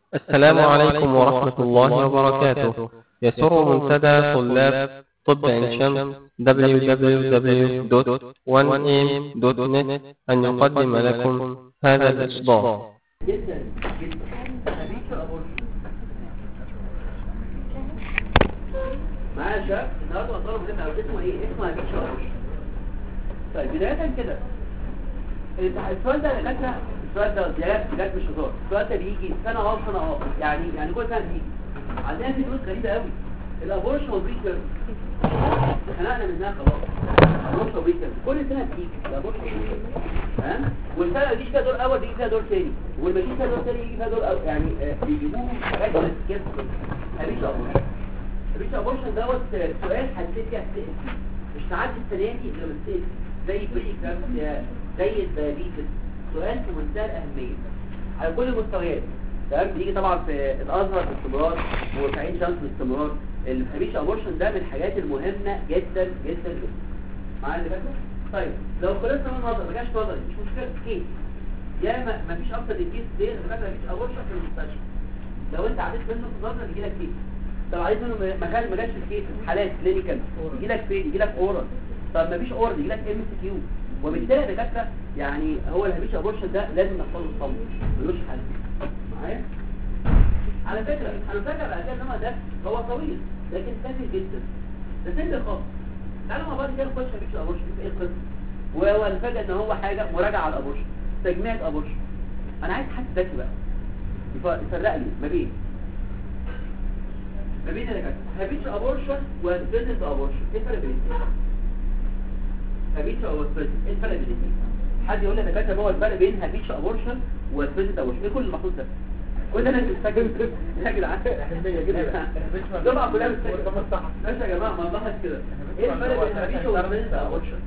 السلام عليكم ورحمة الله وبركاته يسر منتدى طلاب طب عين شمس www.1am.net أن يقدم لكم هذا الإصدار جدا جدا مفيش ابورشن معايا يا شباب النهارده مطلوب مننا اسمه ايه اسمه مفيش ابورشن طيب بدايه كده السؤال ده يا دكاتره السؤال ده زيادة بجد مش هزار السؤال ده بيجي سنه اه سنه اه يعني يعني كل سنه بيجي عندنا في فلوس غريبه قوي الابورشن والبريكر خلقنا منها خلاص الابورشن والبريكر كل سنه بتيجي الابورشن والبريكر تمام والسنه ما بيجيش فيها دور اول بيجي فيها دور ثاني واللي ما بيجيش فيها دور ثاني يجي فيها دور أول. يعني آه، بيجيبوه حاجات كده مفيش ابورشن مفيش ابورشن دوت سؤال هتسال فيها هتسال مش تعدي السنه دي الا ما تسال زي بريكر زي الدايابيتس سؤال في منتهى الاهميه على كل المستويات تمام بيجي طبعا في الازهر باستمرار وفي عين شمس باستمرار الفريش ابورشن ده من الحاجات المهمه جدا جدا جدا معايا اللي فاكره طيب لو خلصنا من النظر ما جاش نظري مش مشكله كيس يا ما ما فيش اكتر من كيس دي اللي فاكره مفيش ابورشن في المستشفى لو انت عديت منه في النظر يجي لك كيس لو عديت منه ما كان ما جاش في الكيس حالات كلينيكال يجي لك فين يجي لك اورال طب ما فيش اورال يجي لك ام سي كيو وبالتالي يا دكاتره يعني هو الهبيش ابورشن ده لازم نحفظه الصمت ملوش حل معايا على فكره انا فاكر بعد كده ان هو ده هو طويل لكن سهل جدا ده سهل خالص تعالوا مع بعض كده نخش هبيش ابورشن ايه القصه وهو نفاجئ ان هو حاجه مراجعه على الابورشن تجميع ابورشن انا عايز حد ذكي بقى يف- يفرق لي ما بين ما بين الدكاتره هبيش ابورشن وبيزنس ابورشن ايه الفرق بين الاثنين هابيتش او سبيرت ايه الفرق بين الاثنين حد يقول لي يا دكاتره ما هو الفرق بين هابيتش ابورشن وسبيرت ابورشن ايه كل المحطوط ده كل ده انا مستجد يا جدعان اهميه جدا طبعا كلها مستجد ماشي يا جماعه ما نلاحظ كده ايه الفرق بين هابيتش وسبيرت ابورشن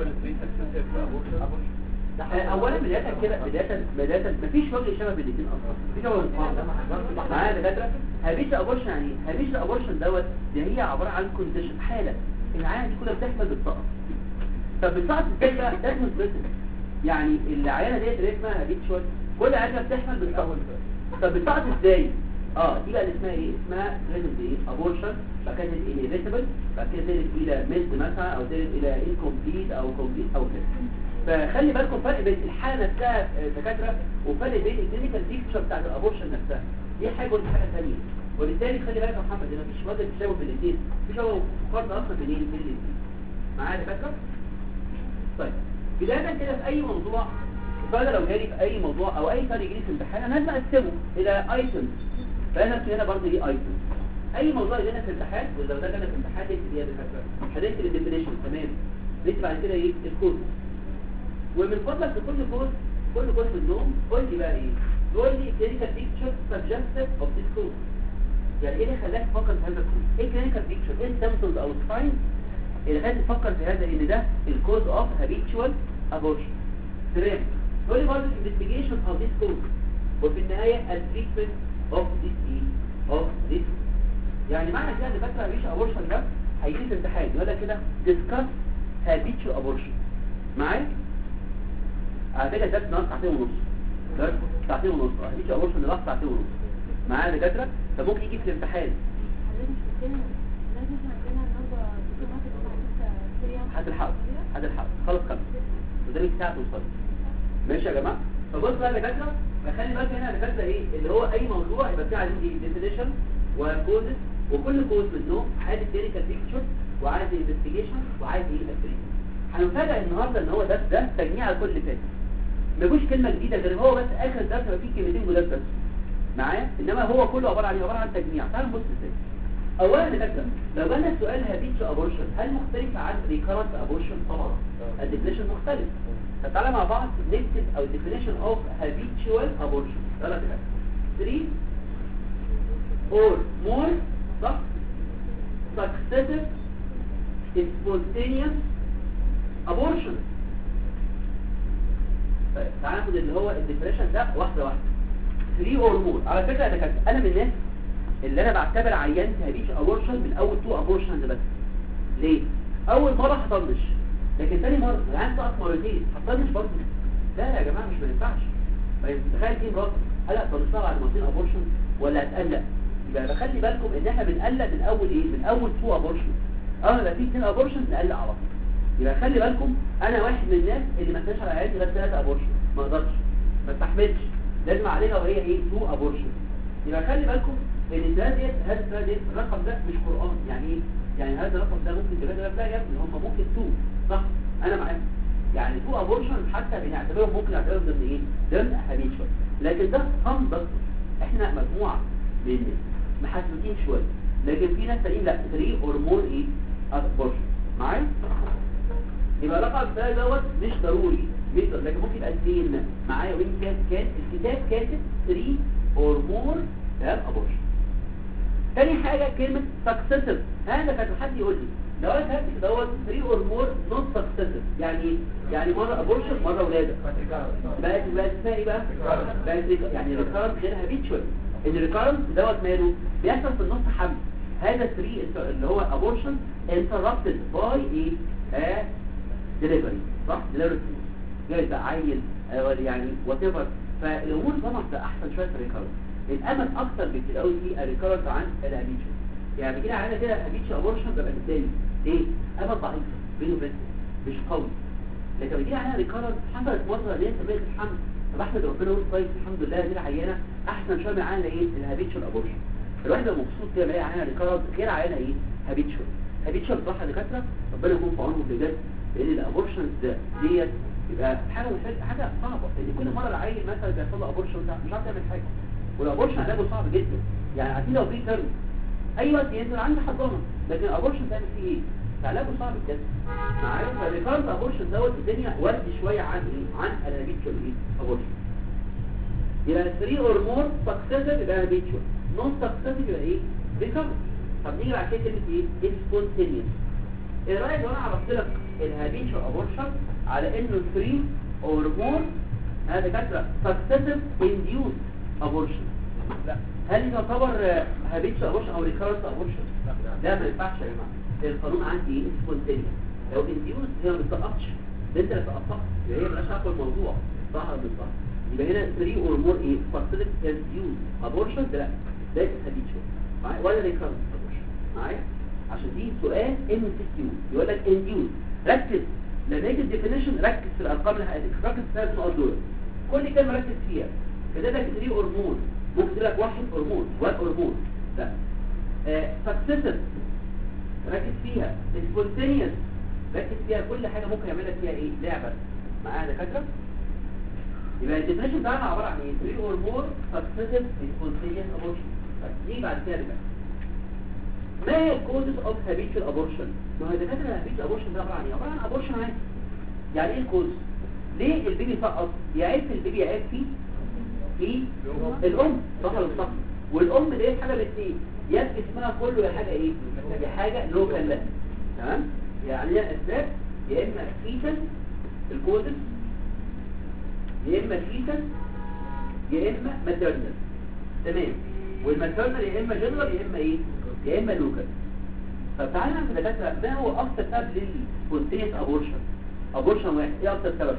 آه، اولا بدايه كده بدايه بدايه مفيش وجه شبه بين الاثنين اصلا مفيش وجه معايا يا دكاتره هابيتش ابورشن يعني ايه هابيتش ابورشن دوت ده هي عباره عن كونديشن حاله العيانه دي كلها بتحمل بالطاقه طب بتسقط ازاي بقى ده اسمه سبيرت يعني العيانه ديت اللي اسمها هابيتشوال كل عيانه بتحمل بالطاقه طب بتسقط ازاي اه دي بقى اللي اسمها ايه اسمها ريزم ايه ابورشن بعد كده انهبيتبل بعد كده تقلب الى ميد مثلا او تقلب الى انكمبليت او كومبليت او كده فخلي بالكم فرق بين الحاله نفسها آه، دكاتره وفرق بين الكلينيكال بيكتشر بتاعت الابورشن نفسها دي حاجه ودي حاجه ثانيه وبالتالي خلي بالك يا محمد ان مفيش وجه تشابه بين الاثنين مفيش هو فرق اصلا بين بين الاثنين معايا يا دكاتره طيب بدايه كده في اي موضوع فانا لو جالي في اي موضوع او اي فرق يجي لي في الامتحان انا لازم اقسمه الى ايتمز فانا في هنا برضه دي ايتمز اي موضوع يجي لنا في الامتحان ولو ده كان في الامتحان نكتب ايه يا دكاتره هنكتب الديفينيشن تمام نكتب بعد كده ايه الكود ومن فضلك في كل كورس كل كورس في النوم قول لي بقى ايه قول لي كلينيكال بيكتشر سبجكتيف اوف ذيس كورس يعني ايه اللي خلاك تفكر في هذا الكورس ايه كلينيكال بيكتشر ايه السيمبتومز او الساينز اللي خلاك تفكر في هذا ان ده الكوز اوف هابيتشوال ابورشن تمام قول لي برضه الانفستيجيشن اوف ذيس كورس وفي النهايه التريتمنت اوف ذيس ايه اوف ذيس يعني معنى كده ان فاكره هابيتشوال ابورشن ده هيجي في امتحان يقول لك كده ديسكاس هابيتشوال ابورشن معايا على فكره ده ناقص ساعتين ونص درس ساعتين ونص اه مش اورشن ده ساعتين ونص معايا يا دكاتره فممكن يجي في الامتحان حد الحق حد الحق خلاص خلاص قدامك ساعه توصل ماشي يا جماعه فبص بقى يا دكاتره فخلي بالك هنا يا دكاتره ايه اللي هو اي موضوع يبقى فيه عايزين ايه ديفينيشن وكوزز وكل كوز منهم عايز كلينيكال بيكتشر وعايز انفستيجيشن وعايز ايه التريتمنت هنفاجئ النهارده ان هو ده ده تجميع على كل اللي فات مفيش كلمه جديده غير هو بس اخر درس ما فيه كلمتين جداد بس معايا انما هو كله عباره عن إيه؟ عباره عن تجميع تعالوا نبص ازاي اولا يا دكتور لو جالنا السؤال هابيتش ابورشن هل مختلف عن ريكارنت ابورشن طبعا الديفينيشن مختلف فتعالى مع بعض نكتب او definition اوف habitual abortion يلا كده 3 or more صح successive spontaneous abortion طيب تعالى ناخد اللي هو الديفريشن ده واحده واحده 3 اور مور على فكره يا دكاتره انا من الناس اللي انا بعتبر عيان هابيتش ابورشن من اول تو ابورشنز بس ليه اول مره هطنش لكن تاني مره العيان سقط مرتين هطنش برضه لا يا جماعه مش ما ينفعش ما ينفعش. تخيل دي مراتك هل هتطلقها بعد مرتين ابورشن ولا هتقلق يبقى بخلي بالكم ان احنا بنقلق من اول ايه من اول تو ابورشن اول ما يبقى في اثنين ابورشن نقلق على طول يبقى خلي بالكم انا واحد من الناس اللي ما كانش على عيالي غير ثلاثه ابورشن ما اقدرش ما استحملش لازم عليها وهي ايه تو ابورشن يبقى خلي بالكم ان الثلاثه ديت هذا الثلاثه ديت الرقم ده مش قران يعني ايه يعني هذا الرقم ده ممكن تبقى لا يا ابني هم ممكن تو صح انا معاك يعني تو ابورشن حتى بنعتبرهم ممكن نعتبرهم ضمن ايه ضمن احاديث شويه لكن ده صم بس احنا مجموعه من الناس محاسبين شويه لكن في ناس تانيين لا 3 اور مور ايه ابورشن معايا يبقى رقم الثلاثة دوت مش ضروري مش ضروري لكن ممكن يبقى اثنين معايا وين كان كان الكتاب كاتب 3 اور مور ابورشن تاني حاجة كلمة successive هذا كان حد يقول لي لو انا كاتب دوت 3 اور مور نوت successive يعني ايه؟ يعني مرة ابورشن مرة ولادة بقت بقت اسمها ايه بقى؟ بقت ريك- يعني ريكارنت غير هابيتشوال ان الريكارنت دوت ماله بيحصل في النص حمل هذا 3 اللي هو ابورشن interrupted by ايه؟ آه ديليفري صح ديليفري جاي بقى عيل آه، يعني وات ايفر فالامور طبعا بتبقى احسن شويه في الريكارنت الامل اكتر بكتير قوي في الريكارنت عن الهابيتشوال يعني كده عندنا كده هابيتشوال ابورشن بيبقى بالتالي ايه امل ضعيف بينه وبين مش قوي لكن بيجي عليها ريكارنت حصلت مره اللي هي سميه الحمل فبحمد ربنا يقول كويس الحمد لله دي العينه احسن شويه من عينه ايه الهابيتشوال ابورشن الواحد بيبقى مبسوط كده بلاقي عينه ريكارنت غير عينه ايه هابيتشوال هابيتشوال بصراحه يا دكاتره ربنا يكون في عونهم بجد لان الابورشنز ديت يبقى حاجه مش حاجه صعبه لان كل مره العيل مثلا بيحصل له ابورشن ده مش عارف يعمل حاجه والابورشن علاجه صعب جدا يعني عارفين لو في ترم اي وقت ينزل عندي حضانه لكن الابورشن تعمل فيه ايه علاجه صعب جدا معايا فالريكارد ابورشن دوت الدنيا ورد شويه عن ايه عن الهابيتشوال ايه ابورشن يبقى 3 اور مور سكسيسيف يبقى هابيتشوال نون سكسيسيف يبقى ايه ريكارد طب نيجي بعد كده كلمه ايه سبونتينيوس ايه رايك لو انا عرفت لك الهابيتشوال ابورشن على انه 3 اور مور هذا كاتره سكسيسيف انديوس ابورشن لا هل تعتبر هابيتشوال ابورشن او ريكارنت ابورشن لا ما ينفعش يا جماعه القانون عندي سبونتينيوس لو انديوس هي ما بتسقطش ده انت اللي سقطتها هي مالهاش علاقه بالموضوع صح ولا مش صح يبقى هنا 3 اور مور ايه سبيسيفيك انديوس ابورشن ده لا ده هابيتشوال معايا ولا ريكارنت ابورشن معايا عشان دي سؤال ام سي كيو يقول لك انديوس ركز لما يجي الديفينيشن ركز في الارقام اللي هتديك ركز في الثلاث نقط دول كل كلمه ركز فيها كده لك 3 هرمون ممكن تقول لك واحد هرمون واحد هرمون لا سكسيسيف ركز فيها سبونتينيوس ركز فيها كل حاجه ممكن يعمل لك فيها ايه لعبه معايا يا دكاتره يبقى الديفينيشن بتاعنا عباره عن ايه 3 هرمون سكسيسيف سبونتينيوس ابورشن دي بعد كده بقى ما هي الكوزز اوف هابيتشوال ابورشن ما هو دكاتره الهابيتشوال ابورشن ده عباره عن ايه عباره عن ابورشن عادي يعني ايه الكوز ليه البيبي سقط يعيب في البيبي يعيب فيه في الام صح ولا مش صح والام دي حاجه بالاثنين يا اسمها كله يا حاجه ايه يا حاجه لوكال لا تمام يعني هي اسباب يا اما فيتال الكوزز يا اما فيتال يا اما ماتيرنال تمام والماتيرنال يا اما جنرال يا اما ايه يا اما لوكال طب تعالى نعمل دكاتره ما هو اكتر سبب للسبونتينيوس ابورشن ابورشن واحد ايه اكتر سبب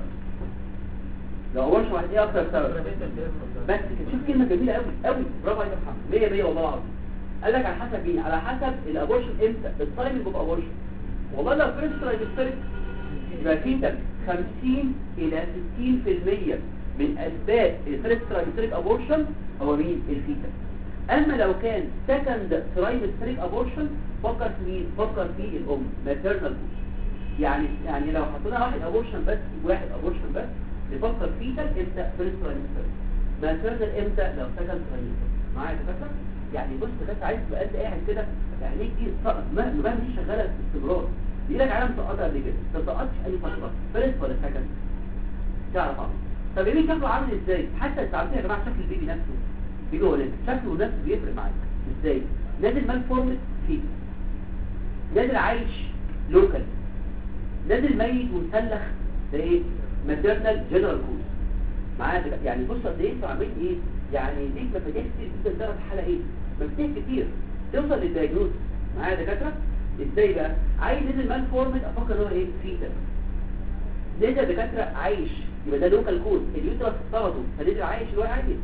لو ابورشن واحد ايه اكتر سبب بس كده شوف كلمه جميله قوي قوي برافو عليك يا محمد 100 100 والله العظيم قال لك على حسب ايه على حسب الابورشن امتى التايم بيبقى ابورشن والله لو فيرست ترايمستر يبقى في 50 الى 60% من اسباب الفيرست ترايمستر ابورشن هو مين الفيتال اما لو كان سكند ترايمستريك ابورشن فكر في مين فكر في الام ماتيرنال يعني يعني لو حطينا واحد ابورشن بس واحد ابورشن بس نفكر فيتال امتى فيرست ترايمستر ماتيرنال امتى لو سكند ترايمستر معايا يا دكاتره يعني بص بس عايز تبقى انت قاعد كده يعني دي سقط ما ما دي شغاله باستمرار يجي لك علامه سقطها قبل كده ما سقطش اي فتره فيرست ولا سكند تعرف اه طب البيبي شكله عامل ازاي حتى انتوا عارفين يا جماعه شكل البيبي نفسه بيجي ولد شكله نفسه بيفرق معاك ازاي نازل مال فورمت فيه نازل عايش لوكال نازل ميت ومسلخ ده ايه ماتيرنال جنرال كوز معايا دلوقتي. يعني بص قد ايه انتوا عاملين ايه يعني ديك مفاتيح كتير جدا تعرف الحاله ايه مفاتيح كتير توصل للدايجنوز معايا يا دكاتره ازاي بقى عايز نزل مال فورمت افكر ان هو ايه فيتال نزل دكاتره عايش يبقى ده لوكال كود اليوترس طرده فنزل عايش اللي هو عادي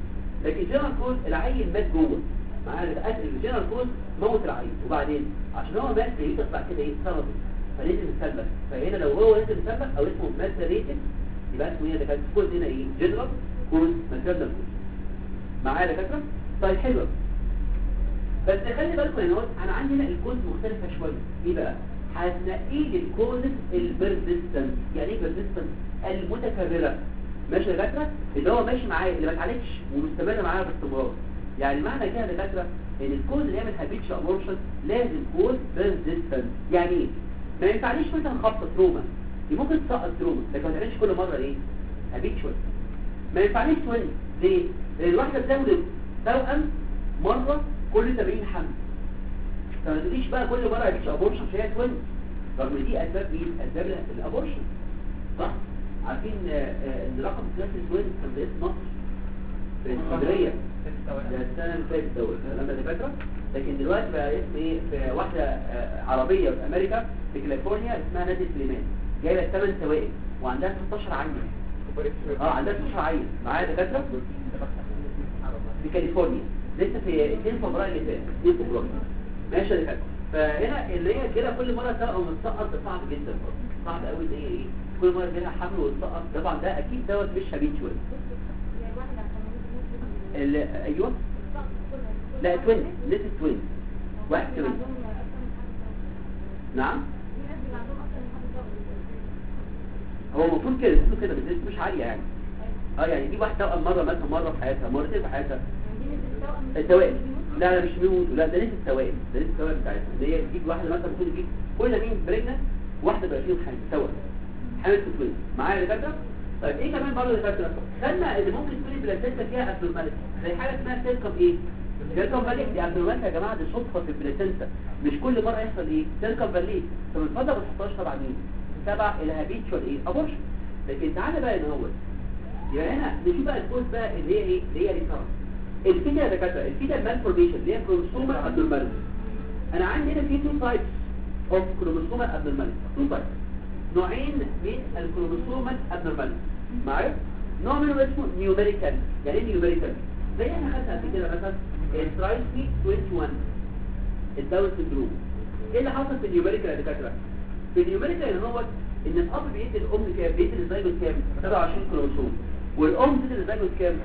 لكن الجنرال كوز العيل مات جوه معايا قتل الجنرال كوز موت العيل وبعدين عشان هو مات ليه تطلع كده ايه سرطان فلازم نسلك فهنا لو هو لازم نسلك او اسمه مات ريتد يبقى اسمه هنا ده كان كوز هنا ايه جنرال كوز ماتيرنال كوز معايا يا دكاتره طيب حلو بس خلي بالكم هنا انا عندي هنا الكوز مختلفه شويه ايه بقى هتنقي لي الكوزز البرزيستنت يعني ايه بيرزيستنت المتكرره ماشي يا دكاتره اللي هو ماشي معايا اللي ما اتعالجش ومستمر معايا باستمرار يعني معنى كده يا دكاتره ان الكوز اللي يعمل هابيتش ابورشن لازم كوز بيرزيستنت يعني ايه ما ينفعنيش مثلا خبطه تروما دي ممكن تسقط تروما لكن ما تعملش كل مره ايه هابيتشوال ما ينفعنيش توين ليه لان الواحده بتولد توأم مره كل 80 حمل فما تقوليش بقى كل مره هابيتش ابورشن عشان هي توين رغم دي اسباب مين اسباب الابورشن صح عارفين آه، آه، ان رقم كلاس التوين كان باسم مصر في اسكندريه ده السنه اللي فاتت دوت لما فاكره لكن دلوقتي بقى اسم ايه في واحده آه، عربيه في امريكا في كاليفورنيا اسمها نادي سليمان جايبه 8 توائم وعندها 16 عيل اه عندها 16 عيل معايا دكاتره في كاليفورنيا لسه في 2 فبراير اللي فات 2 فبراير ماشي يا دكاتره فهنا اللي هي كده كل مره تبقى ومتسقط ده صعب جدا برضه صعب قوي ان هي ايه كل مره كده حمل وتسقط طبعا ده اكيد دوت مش هابيتشوال ال- ايوه لا توين لسه توين واحد توين نعم هو المفروض كده اسمه كده بس نسبته مش عاليه يعني اه يعني دي واحده توأم مره مثلا مره في حياتها مرتين في حياتها التوائم لا لا مش بيموت لا ده لسه التوائم ده لسه التوائم بتاعتها اللي هي تجيب واحده مثلا المفروض تجيب كل مين بريجنة واحده بقى فيهم حامل توأم حامل في توين معايا يا دكاتره طيب ايه كمان برضه يا دكاتره خدنا اللي ممكن تكون البلاسينتا فيها ابنورماليتي زي حاجه اسمها سيركم ايه سيركم فاليك دي ابنورماليتي يا جماعه دي صدفه في البلاسينتا مش كل مره يحصل ايه سيركم فاليك فمن فضل ما تحطهاش تبع مين تبع الهابيتشوال ايه ابورشن لكن تعالى بقى ان هو يبقى هنا نشوف بقى الكوز بقى اللي هي ايه اللي هي ريكارنت الفيتا يا دكاتره الفيتا مالفورميشن اللي هي كروموسومال ابنورماليتي انا عندي هنا في تو تايبس اوف كروموسومال ابنورماليتي تو تايبس نوعين من الكروموسومال ابنورماليتي معايا نوع منهم اسمه نيوميريكال يعني ايه نيوميريكال زي احنا خدنا قبل كده مثلا الترايسمي 21 الداون سندروم ايه اللي حصل في النيوميريكال يا دكاتره في النيوميريكال اللي هو ان الاب بيدي الام كام بيدي الزيجوت كام 23 كروموسوم والام بتدي الزيجوت كام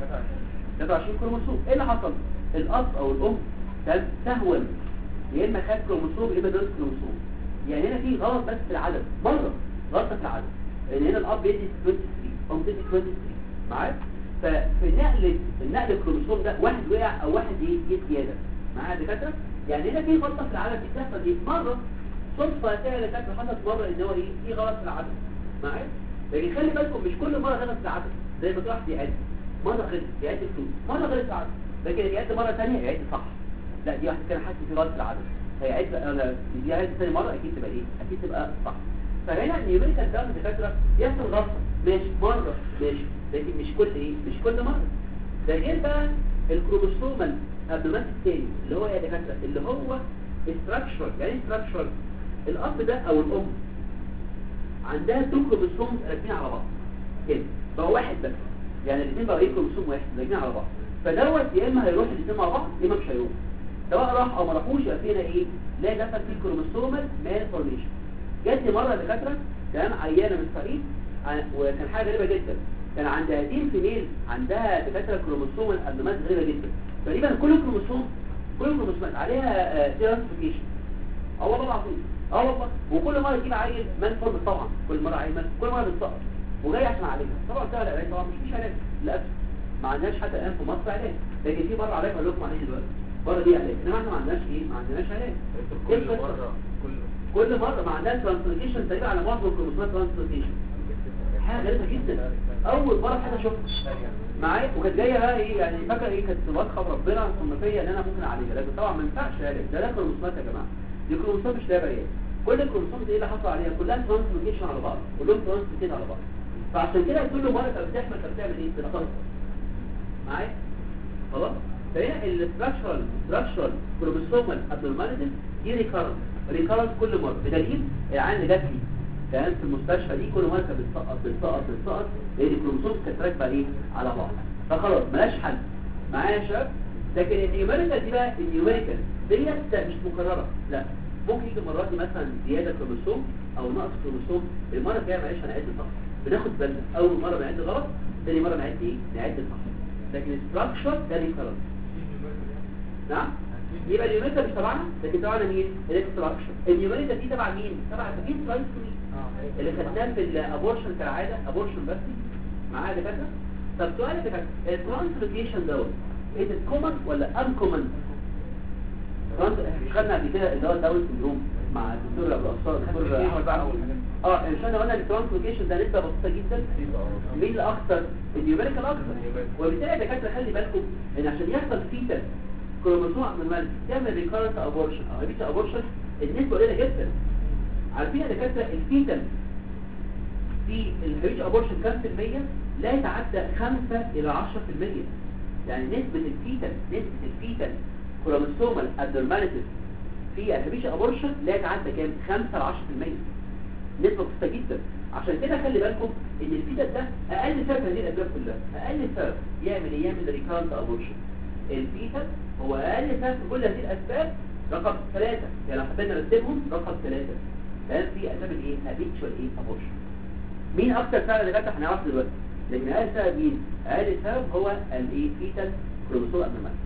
23 كروموسوم ايه اللي حصل الاب او الام كان سهوا يا اما خد كروموسوم يا اما نص كروموسوم يعني هنا في غلط بس في العدد مره غلطه في العدد لان هنا الاب بيدي 23 ام بتدي 23 معايا ففي نقل النقل الكروموسوم ده واحد وقع او واحد ايه جه زياده معايا يا دكاتره يعني هنا في غلطه في العدد دي بتحصل دي مره صدفه سهله كانت حصلت مره ان هو ايه في غلط في العدد معايا لكن خلي بالكم مش كل مره غلط في العدد زي ما تروح بيعد مره غلط بيعد الفلوس مره غلط في العدد لكن يعد مره ثانيه يعد صح لا دي واحد كان حاسس في غلط في العدد هيعد انا دي عد ثاني مره اكيد تبقى ايه اكيد تبقى صح فهنا النيوميريكال ده دكاتره يحصل غلطه ماشي مره ماشي لكن مش كل ايه مش كل مره ده غير بقى الكروموسومال ابنومات الثاني اللي هو يا دكاتره اللي هو استراكشر يعني استراكشر الاب ده او الام عندها تو كروموسوم راكبين على بعض كده بقى واحد بس يعني الاثنين بقوا ايه كروموسوم واحد راكبين على بعض فدوت يا اما هيروح الاثنين مع بعض يا اما مش هيروح سواء راح او ما راحوش يبقى فينا ايه لا دخل فيه كروموسومال مال فورميشن جات لي مره دكاتره تمام عيانه من الصعيد ع- وكان حاجه غريبه جدا كان عند هذه الفيميل عندها دكاتره كروموسومال ابنومات غريبه جدا تقريبا كل كروموسوم كل كروموسومات عليها ترانسفيكيشن اه والله العظيم اه والله وكل مره تجيب عيل مان فورم طبعا كل مره عيل مان كل مره بتسقط وجاي عشان اعالجها طبعا سهل العلاج طبعا مش مش علاج للاسف ما عندناش حتى الان في مصر علاج لكن في بره علاج هقول لكم عليه دلوقتي بره دي علاج انما احنا ما عندناش ايه ما عندناش علاج ايه كل القصة؟ مرة كل كل مره ما عندناش ترانسفيكيشن تقريبا على معظم الكروموسومات ترانسفيكيشن حاجه غريبه جدا اول مره حاجه شفتها معايا وكانت جايه بقى ايه يعني فاكره ايه كانت واثقه ربنا ثم فيا ان انا ممكن اعالجها لكن طبعا ما ينفعش علاج ده ده كروموسومات يا جماعه دي كروموسومات مش لعبه ايه كل الكروموسومات دي اللي حصل عليها كلها ترانسفيكيشن على بعض كلهم ترانسفيكيشن على بعض فعشان كده كل مره كانت بتحمل كانت بتعمل ايه بتخلص معايا خلاص فهنا الاستراكشرال استراكشرال كروموسومال ابنورماليتيز دي ريكارنت ريكارنت كل مره بدليل العيان اللي جات لي كان في المستشفى دي كل مره كانت بتسقط بتسقط بتسقط لان الكروموسوم كانت راكبه ايه على بعض فخلاص ملاش حل معايا يا شباب لكن النيوميريكال دي بقى النيوميريكال ديت مش مكرره لا ممكن يجي المرات دي مثلا زياده كروموسوم او نقص كروموسوم المره الجايه معلش هنعد صح بناخد بالنا اول مره بنعد غلط ثاني مره نعد ايه نعد صح لكن الستراكشر ده ريكرنت نعم يبقى النيوميريكال مش تبعنا لكن تبعنا مين الاستراكشر النيوميريكال دي تبع مين تبع تبعين ساينس اللي خدناه في الابورشن كالعاده ابورشن بس معايا يا دكاتره طب سؤال يا دكاتره الترانسلوكيشن دوت is it common ولا uncommon خدنا قبل كده اللي هو داون سندروم مع الدكتور ابو اصفار الدكتور احمد بقى اه مش احنا قلنا الترانسلوكيشن ده نسبه بسيطه جدا مين الاكثر النيوميريكال اكثر وبالتالي يا دكاتره خلي بالكم ان عشان يحصل فيتال كروموسوم ابنورماليتي تعمل ريكارنت ابورشن او ريبيت ابورشن النسبه قليله جدا عارفين يا دكاتره الفيتال في الريبيت ابورشن كام في المية لا يتعدى 5 الى 10% يعني نسبة الفيتال نسبة الفيتال كروموسومال ابنورماليتيز في الهبيش ابورشن لا يتعدى كام 5 ل 10% نسبة بسيطة جدا عشان كده خلي بالكم ان الفيتال ده اقل سبب هذه الاسباب كلها اقل سبب يعمل ايه يعمل ريكارنت ابورشن الفيتال هو اقل سبب في كل هذه الاسباب رقم ثلاثة يعني لو حبينا نرتبهم رقم ثلاثة لان في اسباب الايه هابيتشوال ايه ابورشن مين اكتر سبب اللي جت هنعرف دلوقتي لكن اقل سبب مين اقل سبب هو الايه فيتال كروموسوم ابنورماليتي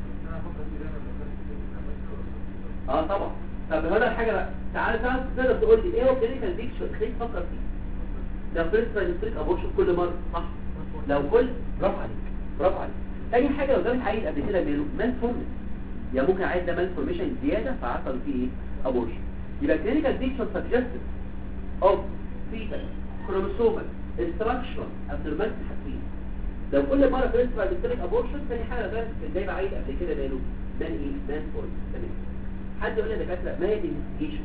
اه طبعا طب هذا الحاجه بقى تعالى تعالى تقدر تقول لي ايه هو كلينيكال بيكشر خليك تفكر فيه ده فيرست ترايمستريك ابورشن كل مره صح لو كل برافو عليك برافو عليك تاني حاجه لو جابت عيل قبل كده ماله مال فورمس يعني ممكن عيل ده مال فورميشن زياده فحصل فيه ايه ابورشن يبقى كلينيكال بيكشر سجستد اوف فيتال كروموسومال استراكشر ابنورماليتي حساسيه لو كل مره فيرست ترايمستريك ابورشن تاني حاجه ده جايب عيل قبل كده ماله مان ايه مان فورمس تمام حد يقول لي يا دكاتره ما هي الانفستيجيشن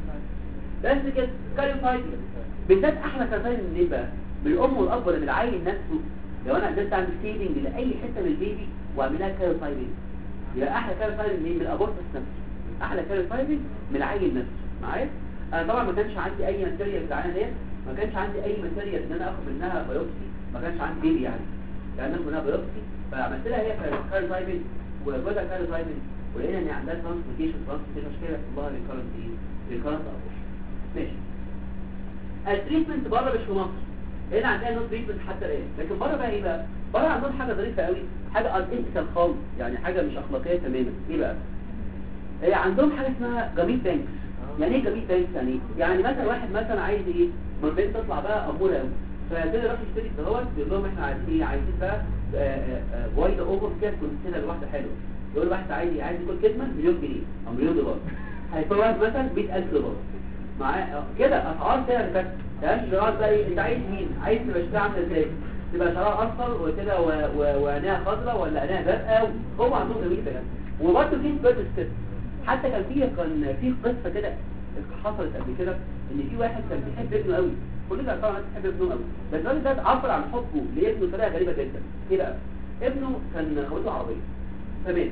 بس كده كاليفايد بالذات احلى كاليفايد من ايه بقى من الام والاب ولا من العيل نفسه لو انا قدرت اعمل سيفنج لاي حته من البيبي واعملها كاليفايد يبقى احلى كاليفايد من ايه من الابورتس نفسه احلى كاليفايد من العيل نفسه معايا انا طبعا ما كانش عندي اي ماتيريال بتاعنا ديت ما كانش عندي اي ماتيريال ان انا اخد منها بايوبسي ما كانش عندي بيبي يعني يعني اخد منها بايوبسي فعملت لها هي كاليفايد وجوزها كاليفايد ولقينا ان عندها ترانسفيكيشن ترانسفيكيشن مشكله في الله ريكارنت ايه ريكارنت ابورشن ماشي التريتمنت بره مش في مصر هنا عندنا نو تريتمنت حتى الان لكن بره بقى ايه بقى بره عندهم حاجه ظريفه قوي حاجه انتيكال خالص يعني حاجه مش اخلاقيه تماما ايه بقى إيه عندهم حاجه اسمها جميل بانكس يعني ايه جميل بانكس يعني ايه يعني مثلا واحد مثلا عايز ايه ما البنت تطلع بقى اموره قوي فيبتدي يروح يشتري دوت يقول لهم احنا عايزين ايه عايزين بقى وايد اوفر كده كونسيلر واحده حلوه يقول واحد عايز عايز يكون كدمه مليون جنيه او مليون دولار هيفوت مثلا 100000 دولار معاه كده اسعار كده اللي كانت يعني شعار بقى ايه انت عايز مين عايز تبقى شكلها عامله ازاي تبقى شعرها اصفر وكده وعينيها خضراء ولا عينيها زرقاء هو عندهم جميل ده وبرضه في سبيرتس كده حتى كان في كان في قصه كده حصلت قبل كده ان في واحد كان بيحب ابنه قوي كلنا طبعا بتحب ابنه قوي بس الراجل ده عبر عن حبه لابنه بطريقه غريبه جدا ايه بقى ابنه كان خوته عربيه تمام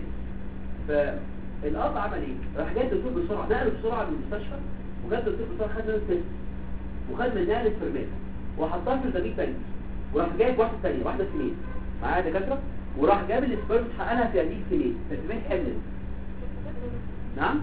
فالاب عمل ايه راح جاي الدكتور بسرعه نقله بسرعه للمستشفى وجاب الدكتور بسرعه خد منه التست وخد منها السبرمات وحطها في الدقيق تاني وراح جايب واحده ثانيه واحده سمين معايا دكاتره وراح جاب السبرم حقنها في هذه السمين فالسمين حملت نعم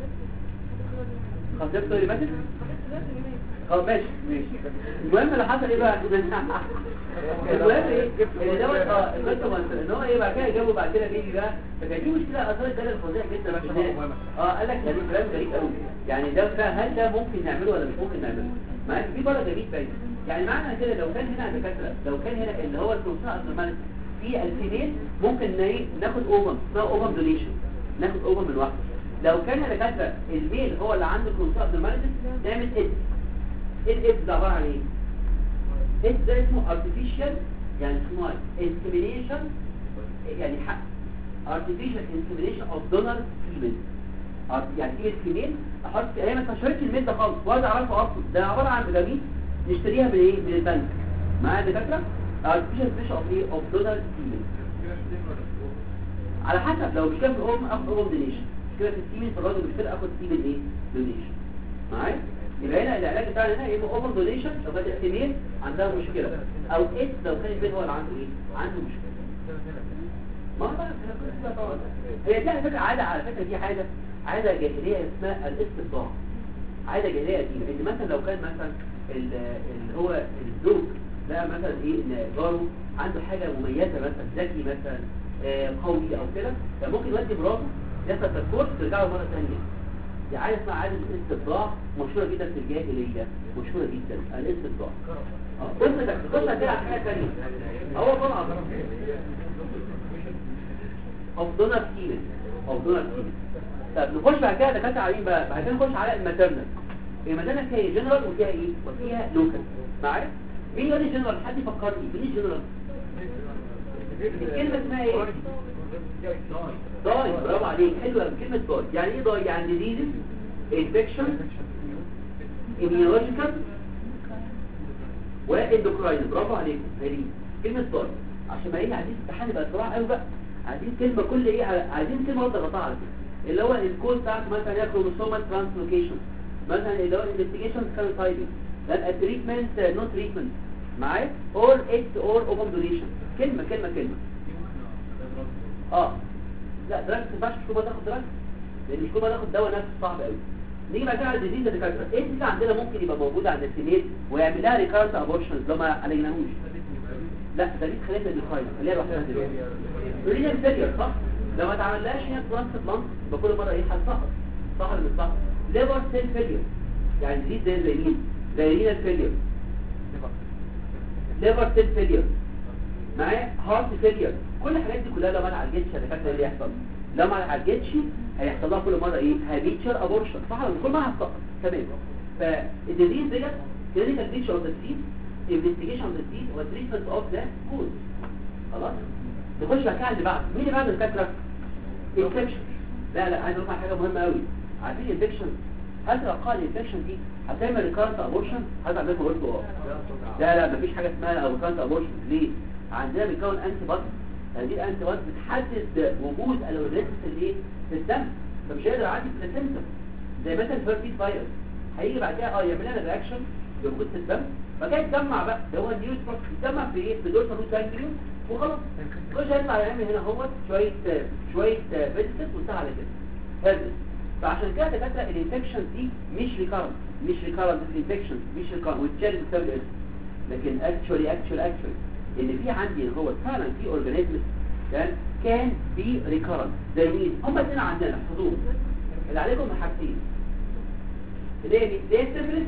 خطيبته اللي ماتت اه ماشي ماشي المهم اللي حصل ايه بقى المهم ايه ان دوت اه القصه ان هو ايه بعد كده جابوا بعد كده بيبي بقى فكان دي مشكله اثرت ده الفظيع جدا بقى اه قال لك ده كلام غريب قوي يعني ده هل ده ممكن نعمله ولا مش ممكن نعمله معاك في بره غريب باين يعني معنى كده لو كان هنا دكاتره لو كان هنا اللي هو الكروموسوم ابنورماليتي في الفيميل ممكن ناخد اوفم اسمها اوفم دونيشن ناخد اوفم من واحده لو كان دكاتره الميل هو اللي عنده كروموسوم ابنورماليتي نعمل اد الاف ده عباره عن ايه اف ده اسمه artificial يعني اسمه insemination يعني حق artificial insemination of donor female يعني ايه الفيميل احط هي ما تشربش الميل ده خالص ولا اعرفه اصلا ده عباره عن بجامين نشتريها من ايه من البنك معايا دكاتره artificial insemination of ايه of donor female على حسب لو مش كده في الام اخد اوم دونيشن مش كده في السيمين في الراجل مش كده اخد سيمين ايه دونيشن معايا يبقى هنا العلاج بتاعنا هنا يبقى اوفر دونيشن لو كانت احتمال عندها مشكله او اس لو كان البيت هو اللي عنده ايه عنده مشكله ما هو بقى طبعا هي دي على فكره عاده على فكره دي عاده عاده جاهليه اسمها الاستطاع عاده جاهليه قديمه ان مثلا لو كان مثلا ال- اللي هو الزوج ده مثلا ايه ان جاره عنده حاجه مميزه مثلا ذكي مثلا آه، قوي او كده فممكن يودي مراته يحصل تذكر ترجع له مره ثانيه دي عاده اسمها عاده الاستطاع مشهوره جدا في الجاهليه مشهوره جدا الاستطاع اه بص ده بص كده على حاجه ثانيه هو طبعا افضلنا كتير افضلنا كتير طب نخش بعد كده دكاتره عليهم بقى بعد كده نخش على الماتيرنال الماتيرنال فيها جنرال وفيها ايه وفيها لوكال معايا مين يقول لي جنرال حد يفكرني مين الجنرال الكلمه اسمها ايه داي برافو عليك حلوه أوي كلمه داي يعني ايه داي يعني ديزيز انفكشن immunological واندوكراين برافو عليكم هذه كلمه داي عشان ما هي عايزين امتحان يبقى بسرعه قوي بقى عايزين كلمه كل ايه عايزين كلمه واحده غطاء على كده اللي هو الكود بتاعك مثلا يا كروموسومال ترانسلوكيشن مثلا اللي هو انفستيجيشن فينوتايبنج ده التريتمنت نو تريتمنت معايا اور اكس اور اوبن دونيشن كلمه كلمه كلمه اه لا دراج ما ينفعش مش كل ما تاخد دراج لان مش كل ما تاخد دواء نفسه صعب قوي نيجي بعد كده على الديزيز اللي فاكره ايه الديزيز عندنا ممكن يبقى موجود عند السيميل ويعمل لها ريكارنت ابورشنز لو ما عليناهوش لا ده دي خلينا ديفاين خليها لوحدها دلوقتي رينال فيلير صح لو ما اتعملهاش هي ترانسبلانت يبقى كل مره ايه هتسقط صح ولا مش صح ليفر سيل فيلير يعني دي زي زي مين زي رينال فيلير ليفر سيل فيلير معايا هارت فيلير كل الحاجات دي كلها لو ما اتعالجتش هتفكر اللي يحصل لو ما اتعالجتش هيحصل لها كل مره ايه هابيتشر ابورشن صح ولا كل مره هتسقط تمام فالديزيز ديت كلينيكال بيكتشر اوف ذا ديزيز انفستيجيشن اوف ذا ديزيز وتريتمنت اوف ذا كوز خلاص نخش بقى على اللي بعد مين اللي بعد الفكره انفكشن لا لا عايز اقول لك على حاجه مهمه قوي عارفين الانفكشن هل توقع الانفكشن دي هتعمل ريكارنت ابورشن هل عندكم برضه اه لا لا مفيش حاجه اسمها ريكارنت ابورشن ليه عندنا بيكون انتي بودي هذه الانتي بودي بتحدد وجود الوريتس اللي ايه في الدم فمش هيقدر يعدي في السيمتوم زي مثلا الهربيس فايروس هيجي بعد كده اه يعمل لنا رياكشن يوجد في الدم بعد كده يتجمع بقى ده هو النيوز بروسس يتجمع في ايه في دور روت جانجليون وخلاص مش هيطلع يعمل هنا هو شويه شويه فيزيتس وانتهى على كده هربس فعشان كده دكاتره الانفكشن دي مش ريكارنت مش ريكارنت الانفكشن مش ريكارنت وتشال بسبب الاسم لكن اكشولي اكشولي اكشولي ان في عندي هو فعلا في اورجانيزم كان كان بي ريكارنت زي مين هم الاثنين عندنا حضور اللي عليكم حاجتين اللي هي مين؟ اللي هي السيفلس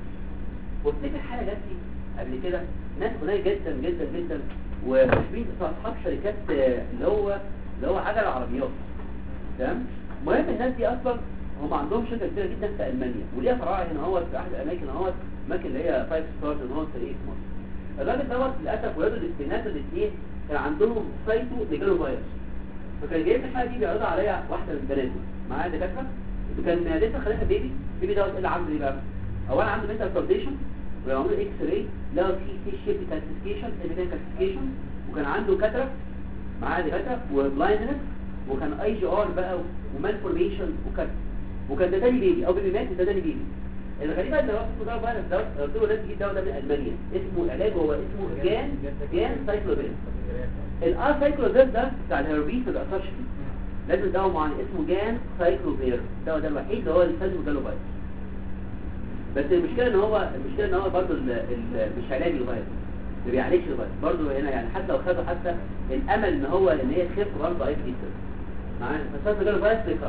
وافتكر حاجه جات لي قبل كده ناس غنيه جدا جدا جدا ومشبين اصحاب شركات آه، اللي هو اللي هو عجل عربيات تمام المهم الناس دي اصلا هم عندهم شركه كبيره جدا في المانيا وليها فرع هنا هو في احد الاماكن هو اماكن اللي هي فايف ستارز ان هو في ايه في مصر الراجل دوت للاسف ولاده الاستئناس الاثنين كان عندهم سايتو لجاله فيروس فكان جايب لي الحاله دي بيعرضها عليا واحده من بناته معايا دكاتره وكان لسه خليها بيبي البيبي دوت ايه اللي عنده ايه بقى اولا عنده منتال كورديشن ولو عملوا اكس راي لقوا في في شيب كالسيفيكيشن سيجنال كالسيفيكيشن وكان عنده كاتراكت معاه دكاتره وبلايندنس وكان اي جي ار بقى ومان فورميشن وكده وكان ده تاني بيبي او بيبي مات ده تاني بيبي الغريبه ان الوقت ده بقى الدواء قلت له لازم تجيب دواء ده من المانيا اسمه علاج هو اسمه جان جان سايكلوبين الار سايكلوبين ده بتاع الهيروبين ما بيأثرش فيه لازم دواء معين اسمه جان سايكلوبير الدواء ده الوحيد اللي هو اللي فاز جاله فيروس بس المشكله ان هو المشكله ان هو برضه ال- ال- مش علاج الفيروس ما بيعالجش الفيروس برضه هنا يعني حتى لو خده حتى الامل ان هو ان هي تخف برضه ضعيف جدا معانا فاز جاله فيروس بيخرج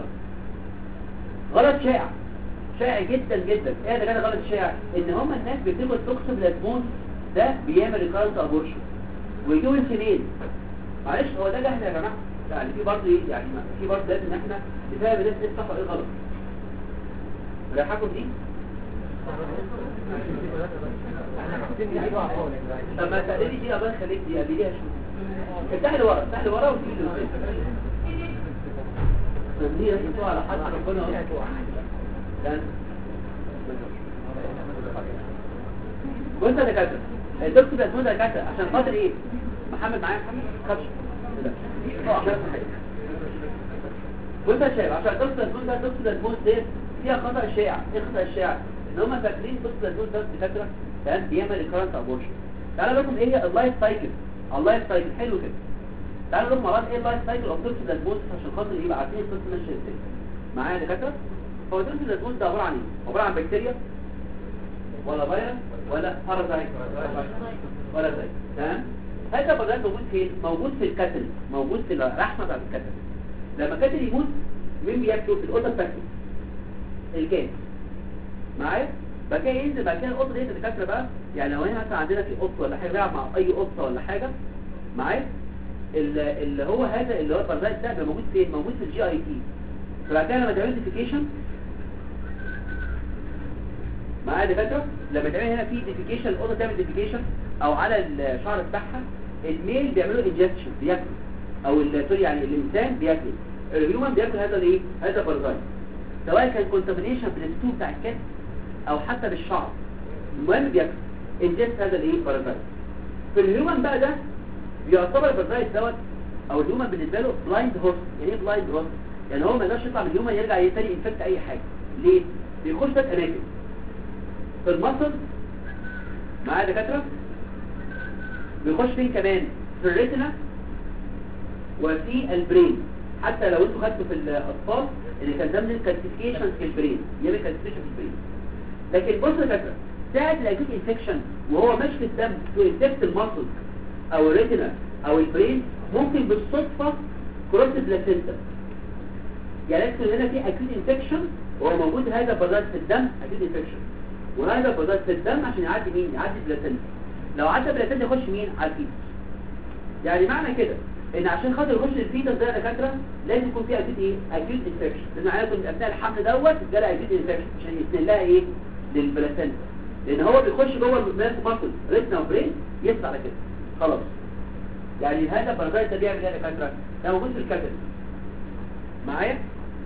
غلط شائع شائع جدا جدا ايه ده كده غلط شائع ان هم الناس بيكتبوا التوكسوبلازمون ده بيعمل ريكارنت ابورشن ويجيبوا السنين معلش هو ده جهل يا جماعه يعني في برضه ايه يعني ما- في برضه لازم ان احنا نفهم الناس ايه الصح وايه الغلط رايحاكم دي طب ما تقللي دي الله يخليك دي قلليها شويه افتحي لورا افتحي لورا وتيجي لقدام تبنيه يحطوها على حد ربنا كان بص يا دكاتره الدكتور بيسموه ده دكاتره عشان خاطر ايه محمد معايا محمد خدش بص يا شباب عشان الدكتور بيسموه ده الدكتور بيسموه ده فيها خطأ شائع ايه خطأ الشائع ان هم فاكرين الدكتور بيسموه ده دكاتره تمام بيعمل ريكارنت ابورشن تعالى بالكم ايه هي اللايف سايكل اللايف سايكل حلو كده تعالوا نروح مع بعض ايه اللايف سايكل اوف توكسيدازموز عشان خاطر يبقى عارفين القصه ماشيه ازاي معايا يا دكاتره هو توكسيدازموز ده عباره عن ايه عباره عن بكتيريا ولا فيروس ولا بارازايت ولا زي تمام هذا البرازيت موجود فين موجود في الكتل موجود في الرحمه بتاعت الكتل لما الكتل يموت مين بياكله في القطه بتاكله الكاس معايا بعد كده ينزل بعد كده القطه ديت الدكاتره بقى يعني لو احنا مثلا عندنا في قط ولا حاجه بيلعب مع اي قطه ولا حاجه معايا ال- اللي هو هذا اللي هو البرازيت ده بيبقى موجود فين موجود في الجي اي تي فبعد كده لما تعمل ديفيكيشن معايا يا دكاتره لما تعمل هنا في ديفيكيشن القطه تعمل ديفيكيشن او على الشعر بتاعها الميل بيعملوا انجكشن بياكل او ال- سوري يعني الانسان بياكل الهيومن بياكل هذا الايه هذا البرازيت سواء كان كونتامينيشن بالستو بتاع الكتف او حتى بالشعر المهم بياكل انجكت هذا الايه البرازيت في الهيومن بقى ده بيعتبر البرازيت دوت او الهيومن بالنسبه له بلايند هورس يعني ايه بلايند هورس يعني هو ما يقدرش يطلع من الهيومن يرجع تاني ينفكت اي حاجه ليه بيخش ثلاث اماكن في المصل معايا يا دكاتره بيخش فين كمان في الريتنا وفي البرين حتى لو انتوا خدتوا في الاطفال اللي كان ده من الكالسيفيكيشن في البرين يعمل كالسيفيكيشن في البرين لكن بص يا دكاتره ساعه الاكيوت انفكشن وهو ماشي في الدم تو انفكت المصل او الريتنا او البرين ممكن بالصدفه كروس بلاسينتا يعني اكتب هنا في اكيوت انفكشن وهو موجود هذا البرازيت في الدم اكيوت انفكشن وهذا البرازيت في الدم عشان يعدي مين يعدي بلاسينتا لو عدى بلاسينتا يخش مين على الفيتس يعني معنى كده ان عشان خاطر يخش الفيتس ده يا دكاتره لازم يكون في اكيوت ايه اكيوت انفكشن لان معناه يكون اثناء الحمل دوت جالها اكيوت انفكشن عشان يسند لها ايه للبلاسينتا لان هو بيخش جوه الماس ماسل ريتنا وبرين يطلع على كده خلاص يعني هذا البرازيت ده بيعمل ايه يا دكاتره ده موجود في الكاتل معايا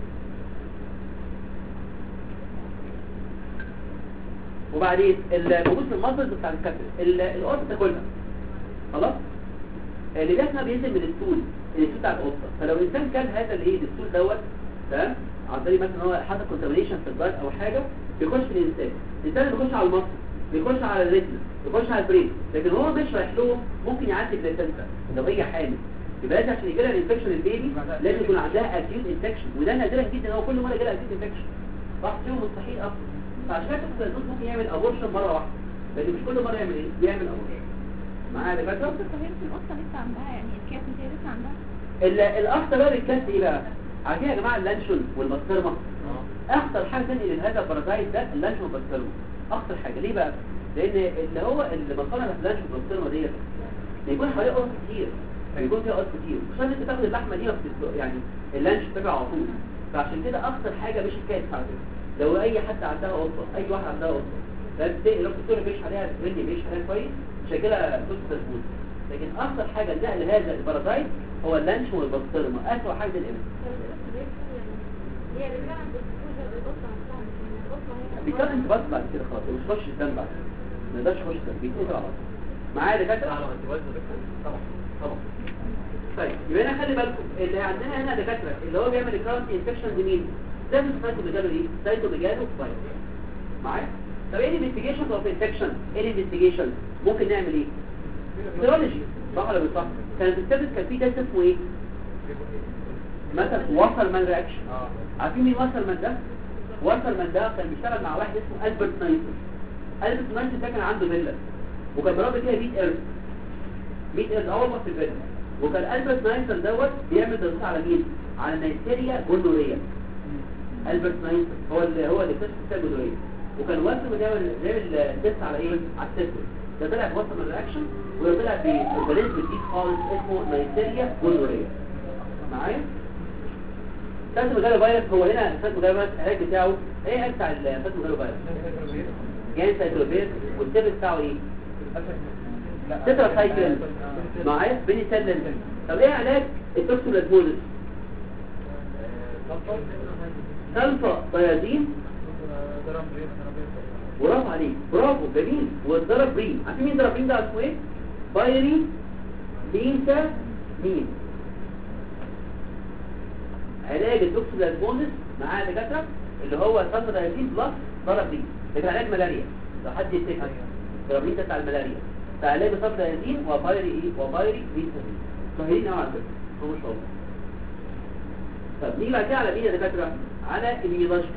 وبعدين الموجود في المصل بتاع الكاتل القطه تاكلها خلاص اللي ده اسمها بينزل من الستول الستول بتاع القطه فلو الانسان كان هذا الايه الستول دوت تمام عن طريق مثلا هو حصل كونتامينيشن في البلد او حاجه بيخش في الانسان الانسان اللي بيخش على المصل بيخش على الريتنا بيخش على البرين لكن هو مش رايح لهم ممكن يعدي بلاسنتا لو هي حامل يبقى لازم عشان يجي لها الانفكشن البيبي لازم يكون عندها اكيوت انفكشن وده نادرا جدا هو كل مره يجي لها اكيوت انفكشن صح شيء مستحيل اصلا فعشان كده الدكتور ممكن يعمل ابورشن مره واحده لكن مش كل مره يعمل ايه يعمل ابورشن معايا يا دكاتره دكتور طب هي القطه لسه عندها يعني الكات هي لسه عندها ال- الاخطر بقى بالكاس ايه بقى عارفين يا جماعه اللانشون والبسطرمه اخطر حاجه تنقل هذا البرازيت ده اللانشون والبسطرمه اخطر حاجه ليه بقى لان اللي هو اللي مصنع في اللانشون والبسطرمه ديت بيكون حواليه قرص كتير بيكون فيها قرص كتير عشان انت تاخد اللحمه دي ما بتت- يعني اللانش بتبقى على طول فعشان كده اخطر حاجه مش الكاس على فكره لو اي حد عندها قطه اي واحد عندها قطه فبتلاقي لو الدكتور بيش عليها ترندي بيش عليها كويس مش هيجيلها توست تسبوت لكن اخطر حاجه نقل هذا البرازيت هو اللانش والبسطرمه اسوء حاجه الابن هي رجاله عند الدكتور القطه نفسها مش من القطه هي بيتكلم انت بس بعد كده خلاص مش خش الدم بعد ما يقدرش يخش الدم بيتقطع على طول معايا يا دكاتره طبعا طبعا طيب يبقى هنا خلي بالكم اللي عندنا هنا دكاتره اللي هو بيعمل الكرونت انفكشن دي مين لازم سايتو ميجالو ايه سايتو ميجالو فايروس معايا طب ايه الانفستيجيشن اوف انفكشن ايه الانفستيجيشن ممكن نعمل ايه سيرولوجي صح ولا مش صح كانت الثابت كان في تيست اسمه ايه مثلا وصل رياكشن عارفين مين وصل ده وصل ده كان بيشتغل مع واحد اسمه البرت نايسر البرت نايسر ده كان عنده فيلا وكان مربي فيها 100 قرد 100 قرد اول ما في الفيلا وكان البرت نايسر دوت بيعمل دراسات على مين على نيسيريا جونوريا البرت نايسر هو اللي هو اللي اكتشف السيل جونوريا وكان وصل بيعمل بيعمل تيست على ايه على التستر ده طلع بوصل رياكشن وده طلع باورجانيزم جديد خالص اسمه نيسيريا جونوريا معايا سايتو ميجالو فيروس هو هنا سايتو ميجالو فيروس العلاج بتاعه ايه العلاج بتاع السايتو ميجالو فيروس جاي سايتوفير والسبب بتاعه ايه تترا سايكل معايا بنسلين طب ايه علاج التوكسوبلازموزيس سلفا ديازين برافو عليك برافو جميل والضرب بريم عارفين مين ضرب بريم ده اسمه ايه بايري بينتا مين علاج التوكسوبلازموزيس معاه دكاتره اللي هو سلفا ديازين بلس ضرب بريم ده كان علاج ملاريا لو حد يفتكر ضرب بريم ده بتاع الملاريا فعلاج سلفا ديازين وبايري ايه وبايري بينتا مين سهلين قوي على فكره هو ما شاء الله طب نيجي بعد كده على مين يا دكاتره على الميلاشكا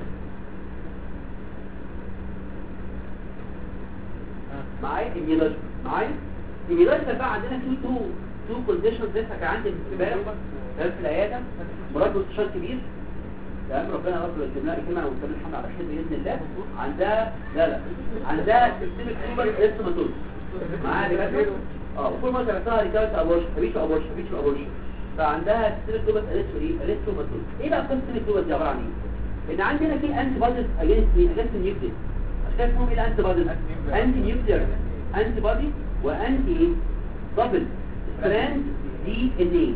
معايا الميلاشكا معايا الميلاشكا بقى عندنا في تو تو كونديشنز لسه كان عندي امبارح كان في العياده مرات مستشار كبير تمام ربنا رب الجمله يكرمها ويكمل الحمد على خير باذن الله عندها لا لا عندها سيستمك سوبر لسه ما تقول معايا دكاتره اه وكل ما سمعتها ريكارت ابورشن مفيش ابورشن مفيش ابورشن فعندها سيستمك سوبر اليستو ايه اليستو ما تقول ايه بقى قصه السيستمك سوبر دي عباره عن ايه ان عندنا في انتي بوديز اجينست مين اجينست النيوكليس عشان كده اسمهم ايه الانتي بوديز انتي نيوكلير انتي بودي وانتي دبل ستراند دي ان ايه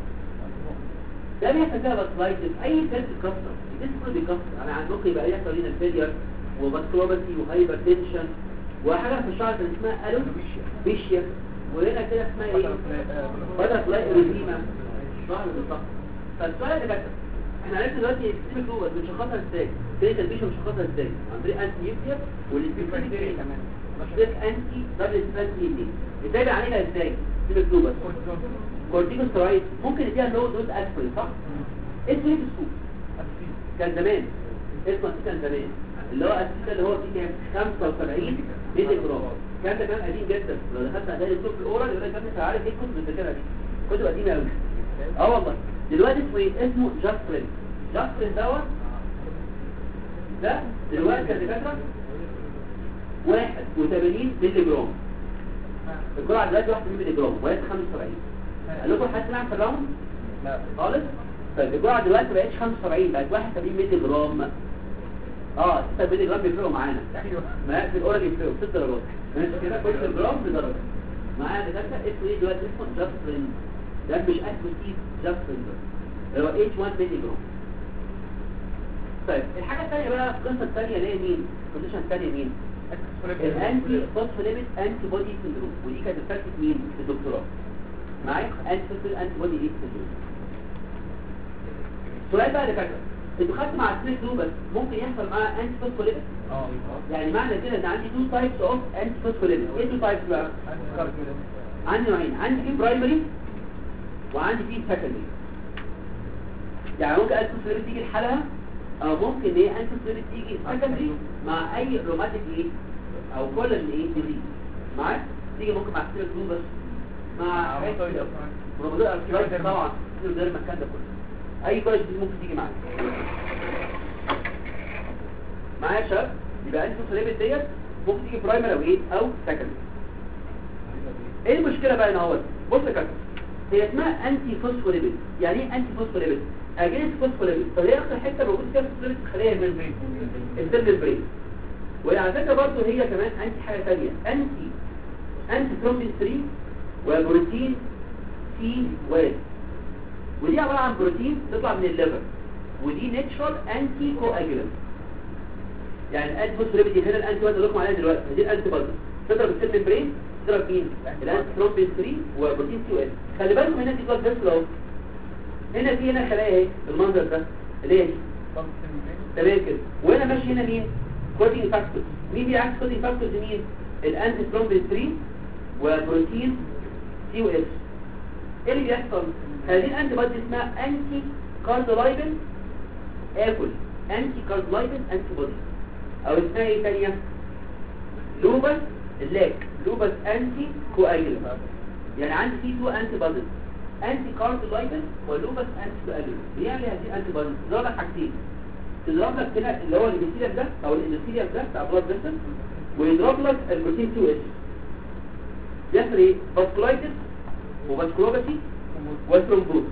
ده بيحصل فيها باسلايتس اي سيل بيتكسر الجسم كله بيتكسر يعني عن ممكن يبقى يحصل لنا فيلير وباسكلوباسي وهايبر تنشن وحاجه في الشعر كان اسمها الو بيشيا وهنا كده اسمها ايه بدأ فلاي اريزيما شهر بالظبط فالسؤال اللي بكتب احنا عرفنا دلوقتي السيستم جوه بنشخصها ازاي كلينيكال بيشن بنشخصها ازاي عن طريق انتي نيوكلير والسبيسيفيك كمان انتي دبل ستراند دي ازاي بيعالجها ازاي سيستم جوه كورتيكوستيرويد ممكن يديها لو دوز اسبرين صح اسمه ايه في السوق كان زمان اسمه كان زمان اللي هو اساسا اللي هو فيه كام 75 مللي جرام كان ده كان قديم جدا لو دخلت على الدكتور في الاورال يقول لك يا ابني انت عارف ايه كنت بتذاكرها دي كنت قديمه قوي اه والله دلوقتي اسمه ايه اسمه جاسترين جاسترين دوت ده دلوقتي يا دكاتره 81 مللي جرام الجرعه دلوقتي 1 مللي جرام وهي 75 قال لكم حد سمع في الراوند لا خالص طيب الجرعه دلوقتي ما بقتش 75 بقت 81 مللي جرام اه 6 مللي جرام بيفرقوا معانا ايوه ما في الاورال يفرقوا 6 درجات ماشي كده كل جرام بدرجه معايا دكاتره اسمه ايه دلوقتي اسمه جاسترين ده مش اسمه جاسترين ده اللي هو اتش 1 مللي جرام طيب الحاجه الثانيه بقى القصه الثانيه اللي هي مين الكونديشن الثانيه مين الانتي فوسفوليبيد انتي بودي سندروم ودي كانت بتاعت مين في الدكتوراه معايا انتي فوسفوليبيد انتي بودي ايه سندروم سؤال بقى يا دكاتره انتوا خدتوا مع السنيك لوبس ممكن يحصل معاه انتي فوسفوليبيد اه يعني معنى كده ان عندي تو تايبس اوف انتي فوسفوليبيد ايه تو تايبس بقى عندي نوعين عندي في برايمري وعندي في سكندري يعني ممكن انتي فوسفوليبيد تيجي لحالها او ممكن ان هي انتي فوسفوليبيد تيجي سكندري مع اي روماتيك ايه او كولاجين ايه ديزيز معاك تيجي ممكن مع السنيك لوبس مع روماتيك ارثرايتس طبعا غير المكان ده كله اي كولاجين دي ممكن تيجي معاك معايا يا شباب يبقى انتي فوسفوليبيد ديت ممكن تيجي برايمري او ايه او سكندري ايه المشكله بقى هنا اهوت بص يا كابتن هي اسمها انتي فوسفوليبيد يعني ايه انتي فوسفوليبيد اجينست فوسفوليبيد طب هي اكتر حته موجود فيها فوسفوليبيد الخليه من البرين السيل البرين وعلى فكره برضه هي كمان انتي حاجه ثانيه انتي انتي ترومبين 3 وبروتين سي واحد ودي عباره عن بروتين تطلع من الليفر ودي ناتشرال انتي كواجولانت يعني الانتي فوسفوليبيد دي هنا الانتي بودي اللي لكم عليها دلوقتي دي الانتي بودي تضرب السيل ممبرين تضرب مين الانتي ترومبين 3 وبروتين سي واحد خلي بالكم هنا دي بلاد فيسل اهو هنا في هنا خلايا اهي بالمنظر ده اللي هي دي تمام كده وهنا ماشي هنا مين كودينج فاكتورز مين بيعكس كودينج فاكتورز مين الانتي ترومبين 3 وبروتين سي واس ايه اللي بيحصل هذه الانتي بودي اسمها انتي كاردولايبن اكل انتي كاردولايبن انتي بودي او اسمها ايه ثانيه لوبس لاك لوبس انتي كواجولانت يعني عندي في تو انتي بوديز انتي كاردولايبن ولوبس انتي كواجولانت بيعمل هذه الانتي بوديز تضرب لك حاجتين تضرب لك هنا اللي هو الابيثيليوم ده او الابيثيليوم ده بتاع بلاد فيسل ويضرب لك البروتين 2 اس يحصل ايه فاسكولايتس وفاسكولوباسي وثرومبوز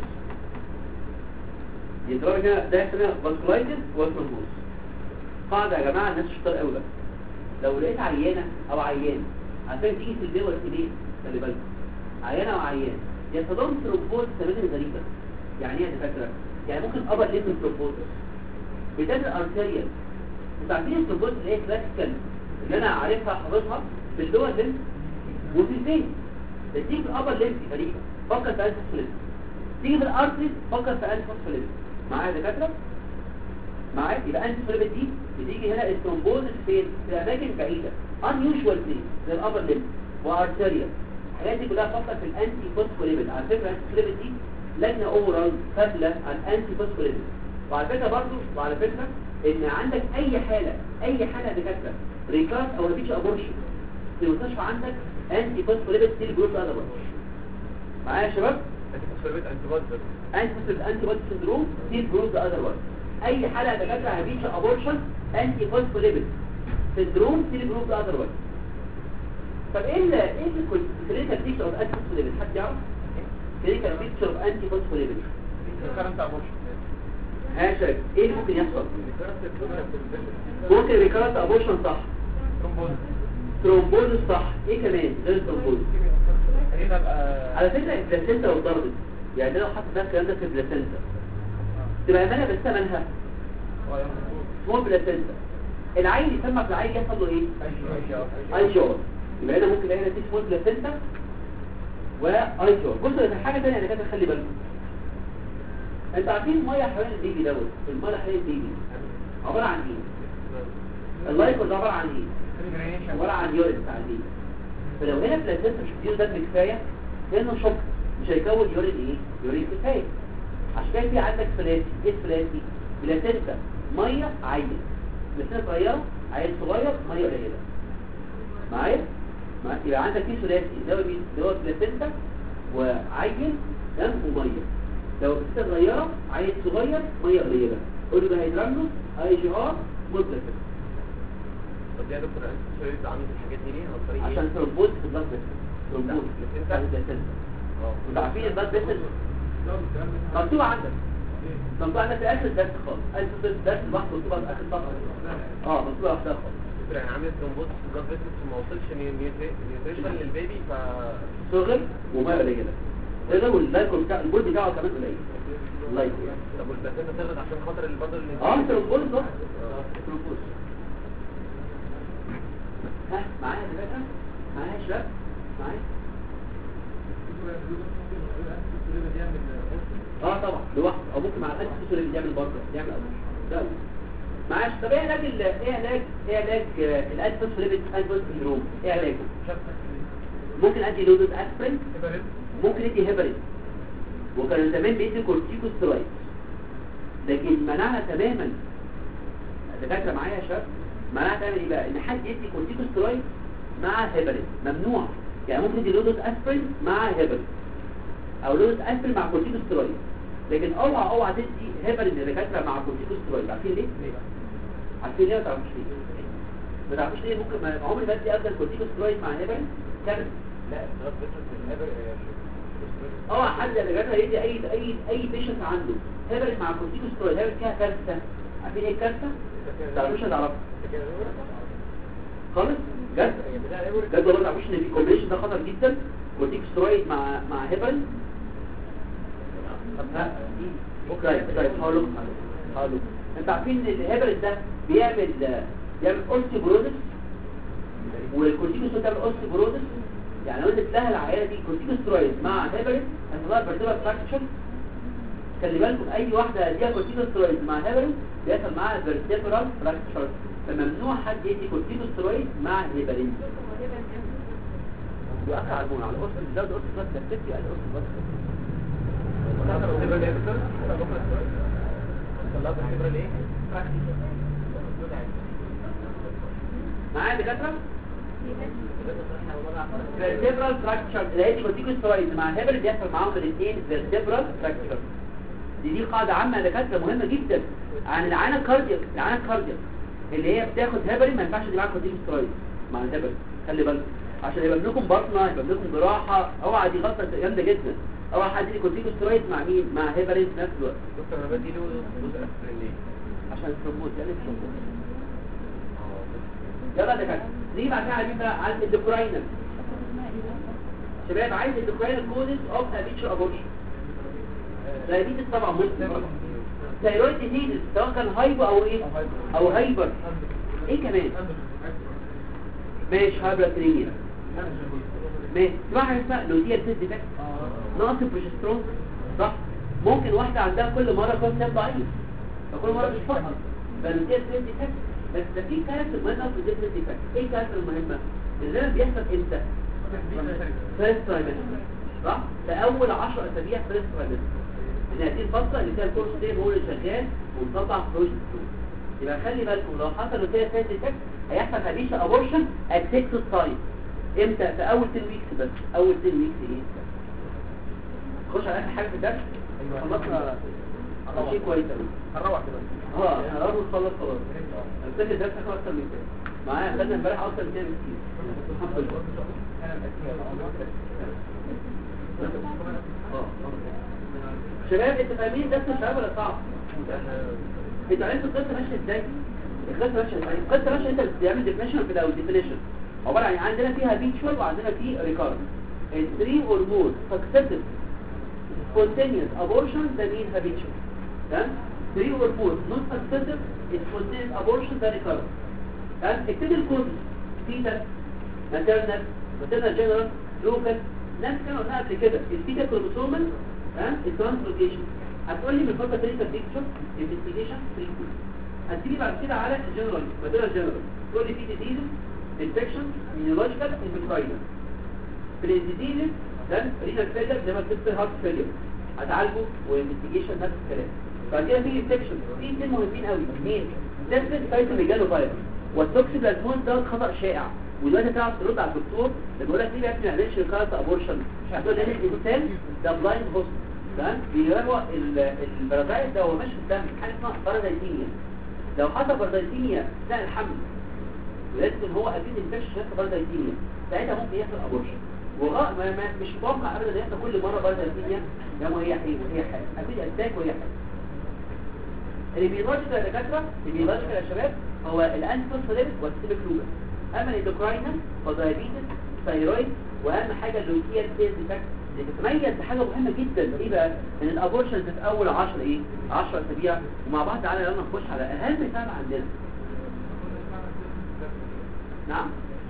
يضرب هنا ده يحصل هنا فاسكولايتس وثرومبوز قاعده يا جماعه الناس شطار قوي بقى لو لقيت عيانه او عيان عشان تيجي في البيت ولا في البيت خلي بالك عيانه او عيان يصطدم ثرومبوز تماما غريبه يعني ايه يا دكاتره يعني ممكن ابر ليفل ثرومبوز بدايه الارتيريال انتوا عارفين الثرومبوز اللي هي كلاسيكال اللي انا عارفها حافظها في الدول لينس وفي الفين تيجي في الابر لينس غريبه فكر في انفوسفوليت تيجي في الارتريز فكر في انفوسفوليت معايا يا دكاتره معايا يبقى انفوسفوليت دي بتيجي هنا الثرومبوز فين في اماكن بعيده unusual place زي الابر لينس وارتيريال الحاجات دي كلها فقط في الانتي فوسفوليبيد على فكره الانتي فوسفوليبيد دي لجنه اورال فاضله عن الانتي فوسفوليبيد وعلى فكره برضو وعلى فكره ان عندك اي حاله اي حاله دكاتره ريكارد او ريبيتش ابورشن في المستشفى عندك انتي فوسفوليبيد ستيل جروب اذر معايا يا شباب انت فوسفوريت انتي بودي انتي فوسفوليبيد انتي بودي سندروم ستيل جروب اذر اي حاله دكاتره ريبيتش ابورشن انتي فوسفوليبيد سندروم ستيل جروب اذر طب ايه ال ايه الكلينيكال بيكتشر اوف انتي فوسفوليبيد حد يعرف كلينيكال بيكتشر اوف انتي فوسفوليبيد كارنت ابورشن ها يا شباب ايه اللي ممكن يحصل ممكن ريكارنت ابورشن صح ترومبوز صح ايه كمان غير الترومبوز هنا بقى على فكره البلاسينتا لو ضربت يعني لو حط ده الكلام ده في البلاسينتا تبقى مالها بس مالها سمول بلاسينتا العين يسمى في العين يحصل له ايه اي جور يبقى هنا ممكن هنا في سمول بلاسينتا واي جور بصوا ده حاجه ثانيه انا كده خلي بالكم انتوا عارفين الميه حوالين البيبي دوت الميه حوالين البيبي عباره عن ايه اللايكوز عباره عن ايه عباره عن يورين بتاع البيبي فلو هنا بلاسينتا مش بيديله دم كفايه لانه شوك مش هيكون يورين ايه يورين كفايه عشان كده في عندك فلاسي ايه الفلاسي بلاسينتا ميه عين بلاسينتا صغيره عين صغير ميه قليله معايا معايا يبقى عندك في ثلاثي اللي هو مين اللي هو بلاسينتا وعين دم وميه لو بلاسينتا صغيره عين صغير ميه قليله قول له ده هيدرامنو اي جي ار مطلق طب يا دكتور انت فوسفوريت عامل الحاجات دي ليه عن طريق ايه؟ عشان تربط في البلاد فيسل تربط بلاسينتا؟ بتاع البلاسينتا اه انتوا عارفين البلاد فيسل مكتوب عندك مكتوب عندك في اخر الدرس خالص اخر الدرس لوحده مكتوب على اخر صفحه اه مكتوب لوحدها خالص دكتور يعني عامل ترومبوز في البلاد فيسلز ما وصلش نيوتريشن للبيبي ف صغر وميه قليله صغر واللايكو بتاع الجول بتاعه كمان قليل اللايكو يعني طب والبلاسينتا صغرت عشان خاطر البرضه اللي اه انت بتقول ده ترومبوز ها معايا يا دكاتره معايا يا شباب معايا اه طبعا لوحده او ممكن مع الانتي سوسول اللي بيعمل برضه بيعمل ابوش ده معاش طب ايه علاج ال- ايه علاج ايه علاج آه، الانتي سوسول انتي سندروم ايه علاجه ممكن ادي لودوز اسبرين ممكن ادي هيبرين وكان زمان بيدي كورتيكوستيرويد لكن منعنا تماما الدكاتره معايا يا شباب منعنا تماما ايه بقى ان حد يدي كورتيكوستيرويد مع هيبرين ممنوع يعني ممكن يدي لودوز اسبرين مع هيبرين او لودوز اسبرين مع كورتيكوستيرويد لكن اوعى اوعى تدي هيبرين للدكاتره مع كورتيكوستيرويد عارفين ليه؟ عارفين ليه ما تعرفوش ليه؟ ما تعرفوش ليه ممكن ما عمري ما ادي ابدا كورتيكوستيرويد مع هيبرين كارثه لا البلاد فيسلز الهبر اه حد اللي جاتها يدي اي اي اي بيشنت عنده هيبرين مع كورتيكوستيرويد هيبرين فيها كارثه عارفين ايه الكارثه؟ ما تعرفوش هتعرفها خالص جد جد والله ما تعرفوش ان في كومبينيشن ده خطر جدا كورتيكوستيرويد مع مع هيبرين ها طيب طيب هقول لكم حاجه هقول لكم انتوا عارفين ان الهيبرين ده بيعمل بيعمل اوستيوبروزس والكورتيكوستيرويد بتعمل اوستيوبروزس يعني لو اديت لها العياله دي كورتيكوستيرويد مع هيبرين هتطلع فيرتيبرال فراكشر خلي بالكم اي واحده اديها كورتيكوستيرويد مع هيبرين بيحصل معاها فيرتيبرال فراكشر فممنوع حد يدي كورتيكوستيرويد مع هيبرين بيأثر على المون على القرص بيزود قرص بس تفتي على القرص بس الهبر يا دكتور طلعت الهبر ليه؟ معايا دكاتره فيرتيبرال فراكشر اللي هي دي كورتيكوستيرويد مع هيبرين بيحصل معاهم الاثنين فيرتيبرال فراكشر دي دي قاعده عامه يا دكاتره مهمه جدا عن العانه الكاردياك العانه الكاردياك اللي هي بتاخد هيبرين ما ينفعش تجيب معاها كورتيكوستيرويد مع الهيبرين خلي بالك عشان يبقى لكم بطنه يبقى لكم جراحه اوعى دي غلطه جامده جدا اوعى حد يدي كورتيكوستيرويد مع مين مع هيبرين في نفس الوقت دكتور انا بدي له دوز اسبرين ليه؟ عشان الثرومبوز يعني الثرومبوز يلا يا دكاتره نيجي بعد كده على مين بقى على الاندوكراينال شباب عايز الاندوكراينال كوزز اوف ابيتشر ابورشن دايابيتس طبعا مسلم ثايرويد ديزيز سواء كان هايبو او ايه او هايبر ايه كمان ماشي هايبرترينيا ماشي في حاجه اسمها لوديال سيل ديفكت نقص البروجسترون صح ممكن واحده عندها كل مره كونسبت ضعيف فكل مره مش فاضيه فاللوديال سيل ديفكت بس ده في كارثه مهمه في الديفكت ديفكت ايه الكارثه المهمه الزمن بيحصل امتى فيرست ترايمستر صح في اول 10 اسابيع فيرست ترايمستر لان هذه الفتره اللي فيها الكورس ده هو اللي شغال ومطلع فلوس يبقى خلي بالكم لو حصل فيها سايد افكت هيحصل هبيشه ابورشن ات 6 تايم امتى في اول 10 ويكس بس اول 10 ويكس ايه خش على اخر حاجه في الدرس خلصنا شيء كويس قوي هنروح كده اه احنا قربنا نخلص خلاص الفكره الدرس هياخد اكتر من كده معايا خدنا امبارح اكتر من كده بكتير الحمد لله اه شباب انتوا فاهمين درس الشباب ولا صعب؟ انتوا عرفتوا القصه ماشيه ازاي؟ القصه ماشيه ازاي؟ القصه ماشيه انت بتعمل ديفينيشن في الاول ديفينيشن عباره عن عندنا فيها بيتشوال وعندنا فيه ريكارد الثري اور مور successive spontaneous abortion ده مين habitual تمام 3 or more not successive spontaneous abortion ده recurrent تمام اكتب الكود fetal maternal maternal general local ناس كانوا قلنا قبل كده الفيتا كروموسومال تمام الترانسلوكيشن هتقول لي من فتره كلينيكال بيكتشر انفستيجيشن تريتمنت هتيجي بعد كده على الجنرال ماتيريال جنرال تقول لي في ديزيز انفكشن نيورولوجيكال اندوكراينال في الديزيز ده رينال فيلر زي ما كتبت هارت فيلر هتعالجه وانفستيجيشن نفس الكلام بعد كده في انفكشن في اثنين مهمين قوي اثنين ديفرنت سايت ميجالو فايروس والتوكسيبلازمون ده خطا شائع ودلوقتي تعرف ترد على الدكتور اللي بيقول لك ليه بقى ما بنعملش ريكارت ابورشن هتقول لي الانسان ده بلايند هوست تمام بيراجعوا البرازايت ده هو ماشي في الدم حاجه اسمها بارازايتيميا لو حصل بارازايتيميا اثناء الحمل ولازم هو اكيد انفكشن نفس بارازايتيميا ساعتها ممكن يحصل ابورشن وغا ما ما مش متوقع ابدا يحصل كل مره بارازايتيميا ده ما هي حاجه وهي حاجه اكيد اتاك وهي حاجه البيولوجيكال يا دكاتره البيولوجيكال يا شباب هو الانتوسوليب والسيبك لوبا اما الاندوكراينال فدايابيتس ثايرويد واهم حاجه اللوكيا سيل ديفكت بتتميز بحاجه مهمه جدا ايه بقى ان الابورشن في اول 10 ايه 10 اسابيع ومع بعض تعالى يلا نخش على اهم سبب عندنا نعم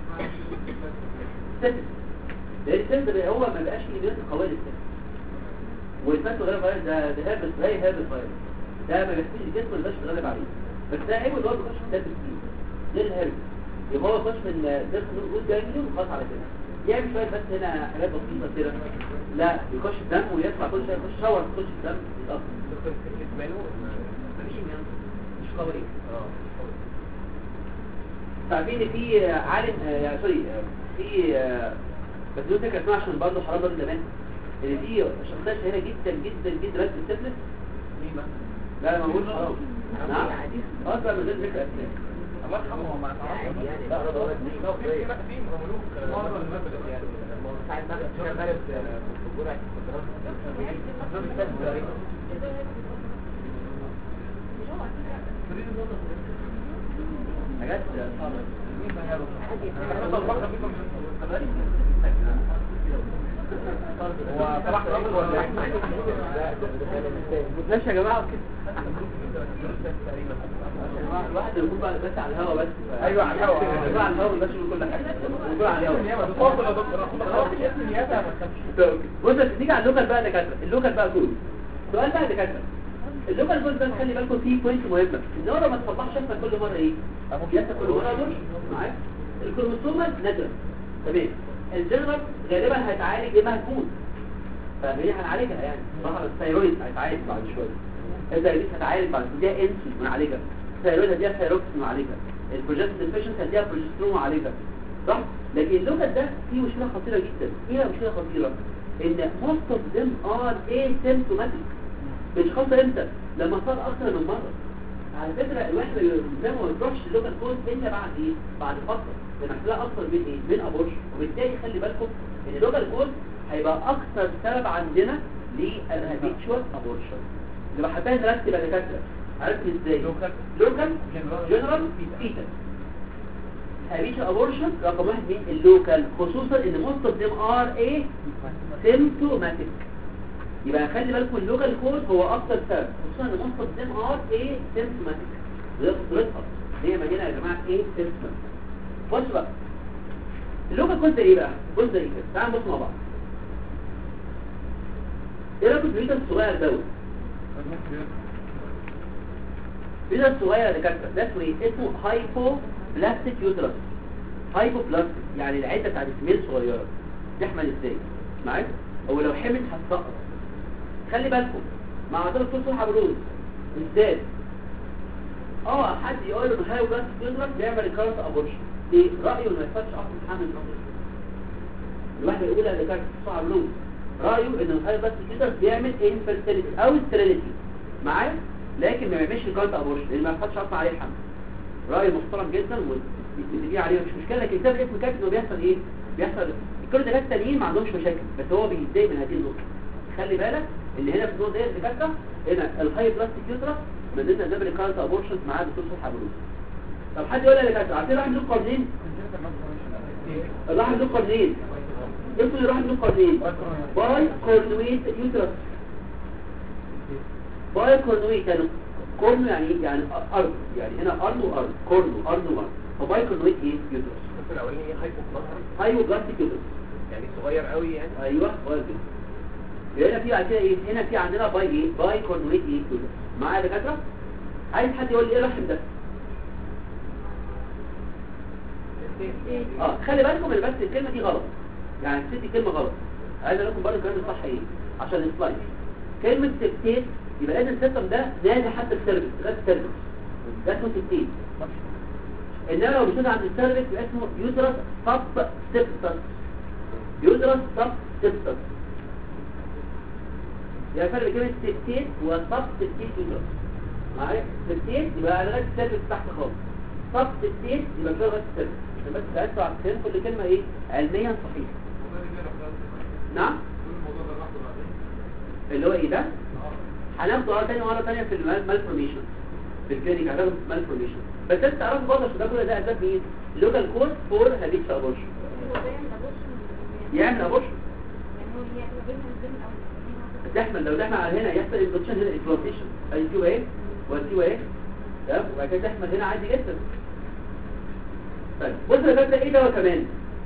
ست لان الست ده هو ما بقاش فيه اميونيتي قويه للست والفات غير فايروس ده ده هربس زي هربس فايروس ده ما بيحتاجش الجسم ما يقدرش يتغلب عليه بس ده عيب اللي هو بيخش في الدم كتير غير الهربس يبقى هو يخش من درس النور جاي منه وخلاص على كده يعمل شويه بس هنا حاجات بسيطه كده لا يخش الدم ويطلع كل شويه يخش شاور يخش الدم يتقطع دكتور اسماعيل مفيش اميونيتي مش قوي اه عارفين ان في عالم آه، يعني سوري آه، في آه، بس دول كان اسمها عشان برضه حرام برضه زمان ان في شخصيه شهيره جدا جدا جدا بس السفلس مين بقى؟ لا لا ما بقولش حرام نعم اصلا من غير ذكر اسماء الله يرحمه هو ما تعرفش لا انا بقول لك لو في لا في ملوك معظم المبلغ يعني ساعة ما كان مارس في جرعة حاجات صعبه هو صلاح رجل ولا ماشي يا جماعه كده الواحد يقول بقى بس على الهوا بس ايوه على الهوا يقول على الهوا بس يقول كل حاجه يقول على الهوا تفضل يا دكتور خلاص اسم نيابه ما تخافش بص نيجي على اللوكال بقى يا دكاتره اللوكال بقى كله سؤال بقى يا دكاتره اللوكال جول ده خلي بالكم فيه بوينت مهمه ان هو ما تصبحش يحصل كل مره ايه يحصل كل مره دور معاك الكروموسومات نادرا تمام الجنرال غالبا هيتعالج اما هتموت فهي هنعالجها يعني صح الثايرويد هيتعالج بعد شويه الدايابيتس هتعالج بعد كده انسولين ونعالجها الثايرويد هديها ثايروكسين ونعالجها البروجستين ديفيشنسي هديها بروجسترون ونعالجها صح لكن اللوكال ده فيه مشكله خطيره جدا ايه المشكله خطيره ان most of them are asymptomatic بيتخلص امتى لما صار اكتر من مره على فكره الواحد زي ما بيروحش اللوكال كود الا بعد ايه بعد فتره لما هتلاقي اكتر من ايه من ابورشن وبالتالي خلي بالكم ان اللوكال كود هيبقى اكتر سبب عندنا للهابيتشوال ابورشن اللي بحبها نرتب يا دكاتره عرفت ازاي لوكال لوكال جنرال جنرال فيتال هابيتشوال ابورشن رقم واحد مين اللوكال خصوصا ان موست اوف ذيم ار ايه سيمتوماتيك يبقى خلي بالكم اللوكال كود هو اكتر سبب خصوصا ان موست اوف ذيم ار ايه سيمتوماتيك غير قدرتها هي مدينه يا جماعه ايه سيمتوماتيك بص بقى اللوكال كود ده ايه بقى بص ده ايه كده تعالوا نبص مع بعض ايه رايكم في الفيتا الصغير دوت الفيتا الصغير يا دكاتره ده اسمه ايه اسمه هايبو بلاستيك يوترس هايبو بلاستيك يعني العده بتاعت السميل صغيره تحمل ازاي معايا هو لو حمل هتسقط خلي بالكم مع عضله الطول حبلوز بالذات اه حد يقول له هاي بس يضرب بيعمل ريكارنت ابورشن ايه رايه ما ينفعش اصلا حامل ابورشن الواحد يقول اللي كان صعب له رايه ان الهاي بس كده بيعمل انفيرتيليتي او ستيريليتي معايا لكن ما بيعملش ريكارنت ابورشن لان ما ينفعش اصلا عليه حمل راي محترم جدا واللي عليه مش مشكله لكن كتاب اسمه كاتب انه بيحصل ايه بيحصل كل الدكاتره التانيين ما عندهمش مشاكل بس هو بيتضايق من هذه النقطه خلي بالك ان هنا في النقطه دي الدكاتره هنا الهاي بلاستيك يوترس من ضمن اسباب الكارنت ابورشنز معاه دكتور صبحي بلوز طب حد يقول لي يا دكاتره عارفين راح له قرنين راح له قرنين اسمه اللي راح له قرنين باي كورنويت يوترس باي كورنويت يعني كورنو يعني ايه يعني ارض يعني هنا ارض وارض كورنو ارض وارض فباي كورنويت ايه يوترس الدكتور الاولاني ايه هايبو بلاسر هايو بلاستيك يوترس يعني صغير قوي يعني ايوه كويس جدا هنا في بعد كده ايه هنا في عندنا باي ايه باي كورنويت ايه يوترس معايا يا دكاتره عايز حد يقول لي ايه الرحم ده اه خلي بالكم ان بس الكلمه دي غلط يعني الست كلمه غلط عايز اقول لكم برضه الكلام الصح ايه عشان السلايد كلمه سبتيت يبقى لازم السيستم ده نازل حتى السيرفيس لغايه السيرفيس ده اسمه سبتيت انما لو مشيت عند السيرفيس يبقى اسمه يوترس سب سبتس يوترس سب سبتس يعني فرق بين كلمه سبتيت وسب سبتيت يوترس معايا سبتيت يبقى لغايه السيرفيس تحت خالص سب سبتيت يبقى كده لغايه السيرفيس عشان بس تأكدوا على الكلام كل كلمه ايه علميا صحيحه نعم اللي هو ايه ده هناخده اه تاني مرة تانية في المالفورميشن في الكلينيك هناخده في المالفورميشن بس انت تعرفوا برضه عشان ده كل ده اسباب مين لوكال كود فور هابيتش ابورشن هو بيعمل ابورشن يعمل ابورشن يعني هو يعمل بينها الزمن او تحمل لو تحمل على هنا يحصل انفكشن هنا انفلاميشن اي كيو ايه والكيو ايه تمام وبعد كده تحمل هنا عادي جدا طيب بص يا فاكره ايه ده كمان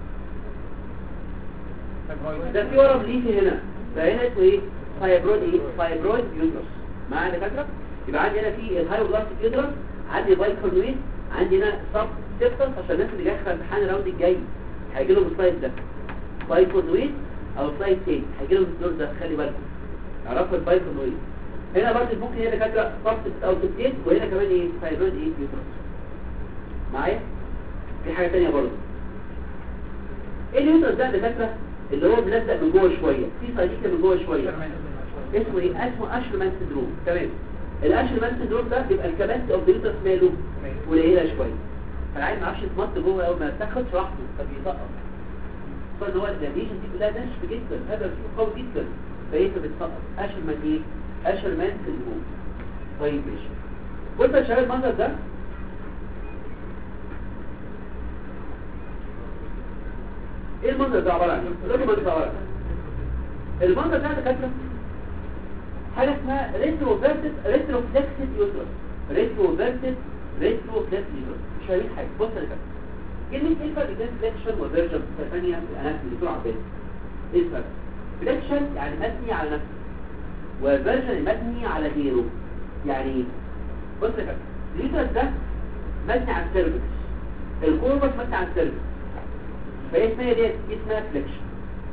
ده في ورم ليفي هنا ده هنا اسمه ايه فايبرويد ايه فايبرويد يوترس معايا يا دكاتره يبقى عندي هنا في الهايوبلاستيك يوترس عندي بايكورنويد عندي هنا سب سيبتس عشان الناس اللي جايه في الامتحان الراوند الجاي هيجي لهم السلايد ده بايكورنويد او سلايد تاني هيجي لهم الدور ده خلي بالكم اعرفوا البايكورنويد هنا برضه ممكن هنا دكاتره سب او سبتيت وهنا كمان ايه فايبرويد ايه يوترس معايا في حاجه ثانيه برضه ايه اليوترس ده يا دكاتره اللي هو ملزق من جوه شويه في صديق من جوه شويه اسمه ايه اسمه اشرمان سندروم تمام الاشرمان سندروم ده بيبقى الكباسيتي اوف اليوترس ماله قليله شويه فالعيل ما يعرفش يتمط جوه او ما تاخدش راحته فبيسقط فان هو الديليشن دي كلها ناشفه جدا هذا فيه قوي جدا فايه فبتسقط اشرمان ايه اشرمان سندروم طيب ماشي بص يا شباب المنظر ده ايه المنظر ده عباره عن ايه؟ المنظر ده عباره عن إيه؟ المنظر ده دكاتره حاجه اسمها ريتروفيرتد ريتروفلكسد يوترس ريتروفيرتد ريتروفلكسد يوترس مش فاهمين حاجه بص يا دكاتره كلمه ايه الفرق بين فليكشن وفيرجن ثانيه في الاناتومي دكتور عباس ايه الفرق فليكشن يعني مبني على نفسه وفيرجن مبني على غيره يعني ايه بص يا دكاتره اليوترس ده مبني على السيرفكس الكوربس مبني على السيرفكس فايه اسمها دي دي اسمها فليكشن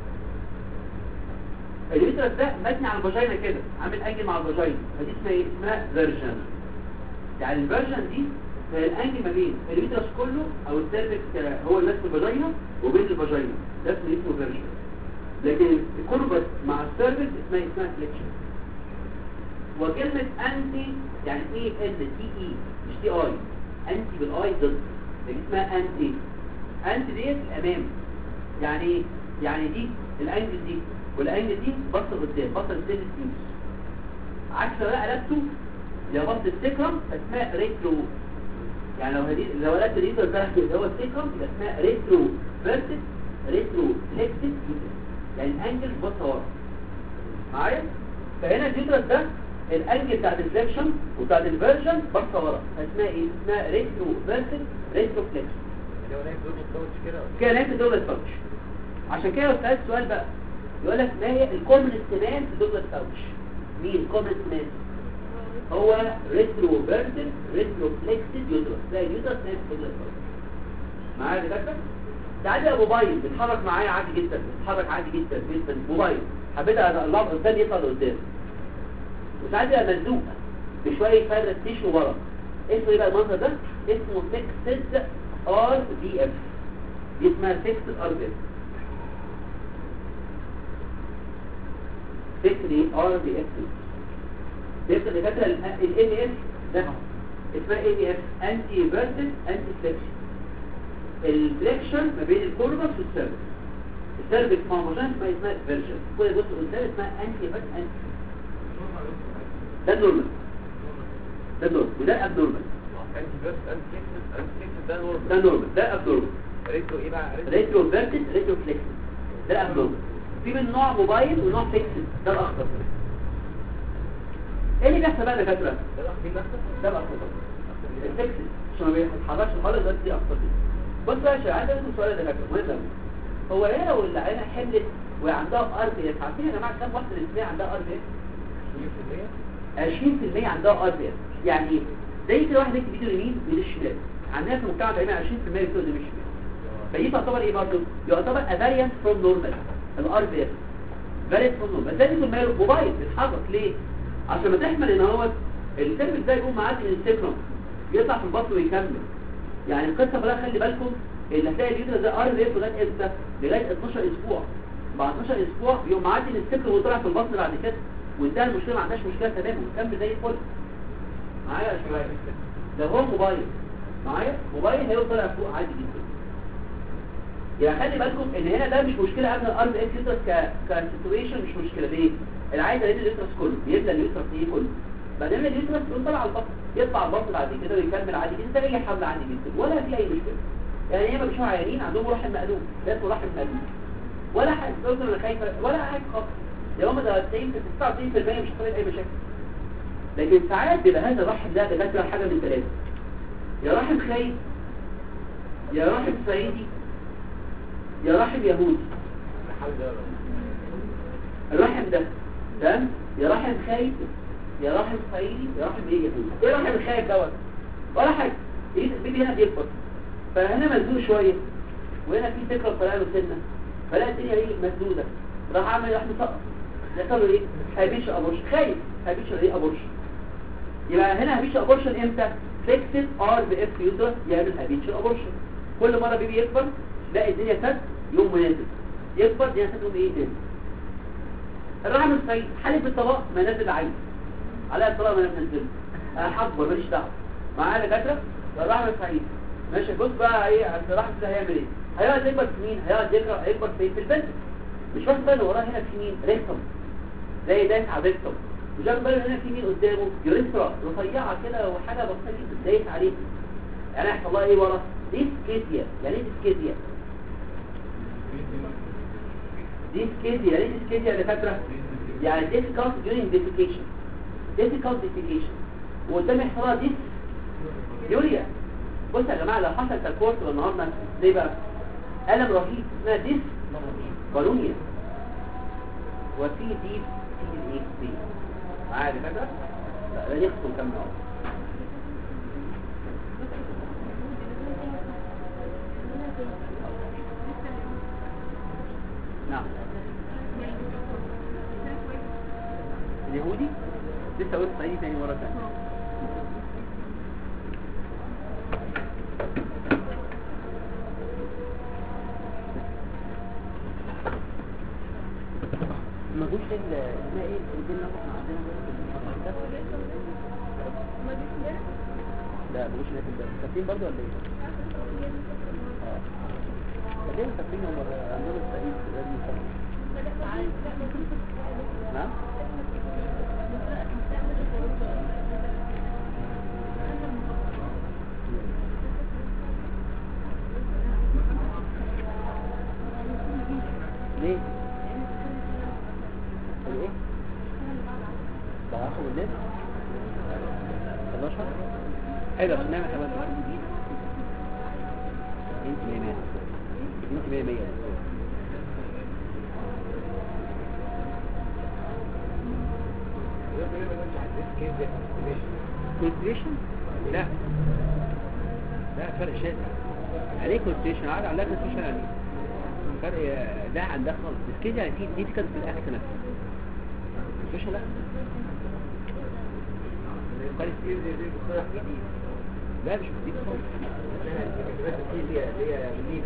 اليوترس ده مبني على الفاجينا كده عامل انجل مع الفاجينا فدي اسمها ايه اسمها فيرجن يعني الفيرجن دي هي الانجل ما بين اليوترس كله او السيرفكس هو اللي ماسك الفاجينا وبين الفاجينا ده اسمه اسمه فيرجن لكن الكوربس مع السيرفكس اسمها اسمها فليكشن وكلمة انتي يعني ايه ان تي اي مش تي اي انتي بالاي ضد دي اسمها انتي انت ديت الامام يعني ايه يعني دي الانجل دي والانجل دي بص قدام بص السيل ستيوس عكس لو بقى قلبته لو بص السكرم فاسمها ريترو يعني لو هدي لو قلبت الريترو ده اللي هو السكرم يبقى اسمها ريترو فيرتس ريترو فليكسد يعني الانجل بص ورا معايا فهنا اليوترس ده الانجل بتاعت الفليكشن وبتاعت الفيرجن بص ورا اسمها ايه اسمها ريترو فيرتس ريترو فليكشن اللي هو نايم دول الكوتش كده كده نفس الدولة الفوتش عشان كده لو سألت سؤال بقى يقول لك ما هي الكومن استمان في الدولة الفوتش مين كومن استمان هو ريترو فيرتل ريترو فليكسد يوترس ده اليوترس نفس الدولة الفوتش معايا يا دكتور ساعات يبقى موبايل بيتحرك معايا عادي جدا بيتحرك عادي جدا جدا موبايل حبيت اطلعه قدام يطلع لقدام وساعات يبقى مزنوق بشويه فايبر تيشو ورا اسمه ايه بقى المنظر ده اسمه فيكسد ار بي اف دي اسمها فيكسد ار بي اف فيكسد ايه ار بي اف فيكسد اللي فاكره الام اف ده اسمها اي بي اف انتي فيرتد انتي فليكشن الفليكشن ما بين الكوربس والسيرفس السيرفس مع مجان اسمها اسمها فيرجن كل بص قدام اسمها انتي فيرتد انتي ده النورمال ده النورمال وده الابنورمال انت بس انت تكسب انت تكسب ده نورمال ده النورمال ده الابنورمال ريتو ايه بقى ريتو ريترو فيرتد ريترو فليكسد ده الابنورمال في من نوع موبايل ونوع فيكسد ده الاخضر ايه اللي بيحصل بقى يا دكاتره ده الاخ مين نفسه ده الاخضر الفيكسد عشان ما بيتحركش خالص ده دي اخضر دي بص بقى يا شباب عايز اسال سؤال يا دكاتره مهم قوي هو ليه لو العينه حملت وعندها ار بي اس عارفين يا جماعه كام واحده اللي عندها ار بي اس 20% عندها ار بي اس يعني ايه زي كده واحد يكتب ايده اليمين وايده الشمال عندنا في المجتمع تقريبا 20% بيكتبوا ايده الشمال فدي تعتبر ايه برضه يعتبر افاريانت فروم نورمال الار بي اس فاريانت فروم نورمال زي ما المايل موبايل بيتحرك ليه عشان ما تحمل ان هو السيرفس ده يقوم معاك الانستجرام يطلع في البطن ويكمل يعني القصه بقى خلي بالكم اللي هتلاقي اليوتر ده ار بي اس لغايه امتى لغايه 12 اسبوع بعد 12 اسبوع بيقوم معدي الانستجرام وطلع في البطن بعد كده وانتهى المشكله ما عندهاش مشكله تماما وكمل زي الفل معايا شويه ده هو موبايل معايا موبايل هيقدر طالع فوق عادي جدا يعني خلي بالكم ان هنا ده مش مشكله قبل الار بي اس يوترس ك كسيتويشن مش مشكله ليه العايز يريد اليوترس كله بيبدا اليوترس ايه كله بعدين اليوترس يقوم طالع على البطن يطلع البطن بعد كده ويكمل عادي جدا زي حمل عادي جدا ولا في اي مشكله يعني هي ما بيشوفوا عيانين عندهم رحم مقلوب ده اسمه رحم مقلوب ولا حاجه دكتور انا خايفه ولا حاجه خالص يا ماما ده 90 99% مش هتعمل اي مشاكل لكن ساعات بيبقى هذا الرحم ده بيبقى حاجه من ثلاثه يا رحم خايف يا رحم صعيدي يا رحم يهودي الرحم ده تمام يا رحم خايف يا رحم صعيدي يا رحم ايه يهودي ايه رحم الخايف دوت ولا حاجه ايه البيبي هنا بيكبر فهنا مزنوق شويه وهنا في فكره طالعه له سنه فلا الدنيا ايه مسدوده راح عامل راح مسقط يحصل له ايه هيبيش ابورشن خايف هيبيش ايه ابورشن يبقى هنا هيبيش ابورشن امتى فيكسد ار بي اف يوترس يعمل هيبيش ابورشن كل مره بيبي يكبر تلاقي الدنيا سد يوم منازل يكبر الدنيا سد يوم ايه تاني الرحم الصعيد حالف بالطلاق منازل عين عليها الطلاق ما نزل انا حكبر ماليش دعوه معايا دكاتره الرحم الصعيد ماشي بص بقى ايه الرحم ده هيعمل ايه هيقعد يكبر في مين هيقعد يكبر هيكبر في في البنت مش واخد باله وراه هنا في مين ريكتوم زي دايس على ريكتوم مش واخد باله هنا في مين قدامه يوريثرا رفيعه كده وحاجه بسيطه جدا دايس عليه يعني هيحصل لها ايه ورا ديسكيزيا يعني ايه ديسكيزيا ديسكيزيا يعني ايه ديسكيزيا يا دكاتره يعني difficult during defecation difficult defecation وقدام يحصل لها ديس يوريا بص يا جماعه لو حصل تكورت النهارده ليه بقى الم رهيب اسمها ديس بالونيا وفي ديب في الايه دي عادي كده لا لا يخصم كم نوع نعم اليهودي لسه قلت صعيدي تاني مرة تانية ما جوش ال اسمها ايه الدين اللي احنا عندنا ده لا ما جوش هناك ده فاكرين برضه ولا ايه؟ اه فاكرين فاكرين هم عندهم الصعيد لازم يفكروا. نعم ليه؟ ايه؟ ضعفوا بالليل؟ 11 حلو عشان نعمل كمان انت 100 100 انت 100 100 كونسبريشن لا لا فرق شاسع عليه كونستيشن عاد عندها كونستيشن يعني فرق آه، لا عندها خالص السكيل يعني في ديفيكالت في الاكت نفسه كونستيشن لا قال كتير دي دي بصراحة جديد لا مش جديد خالص بس دي هي هي جديدة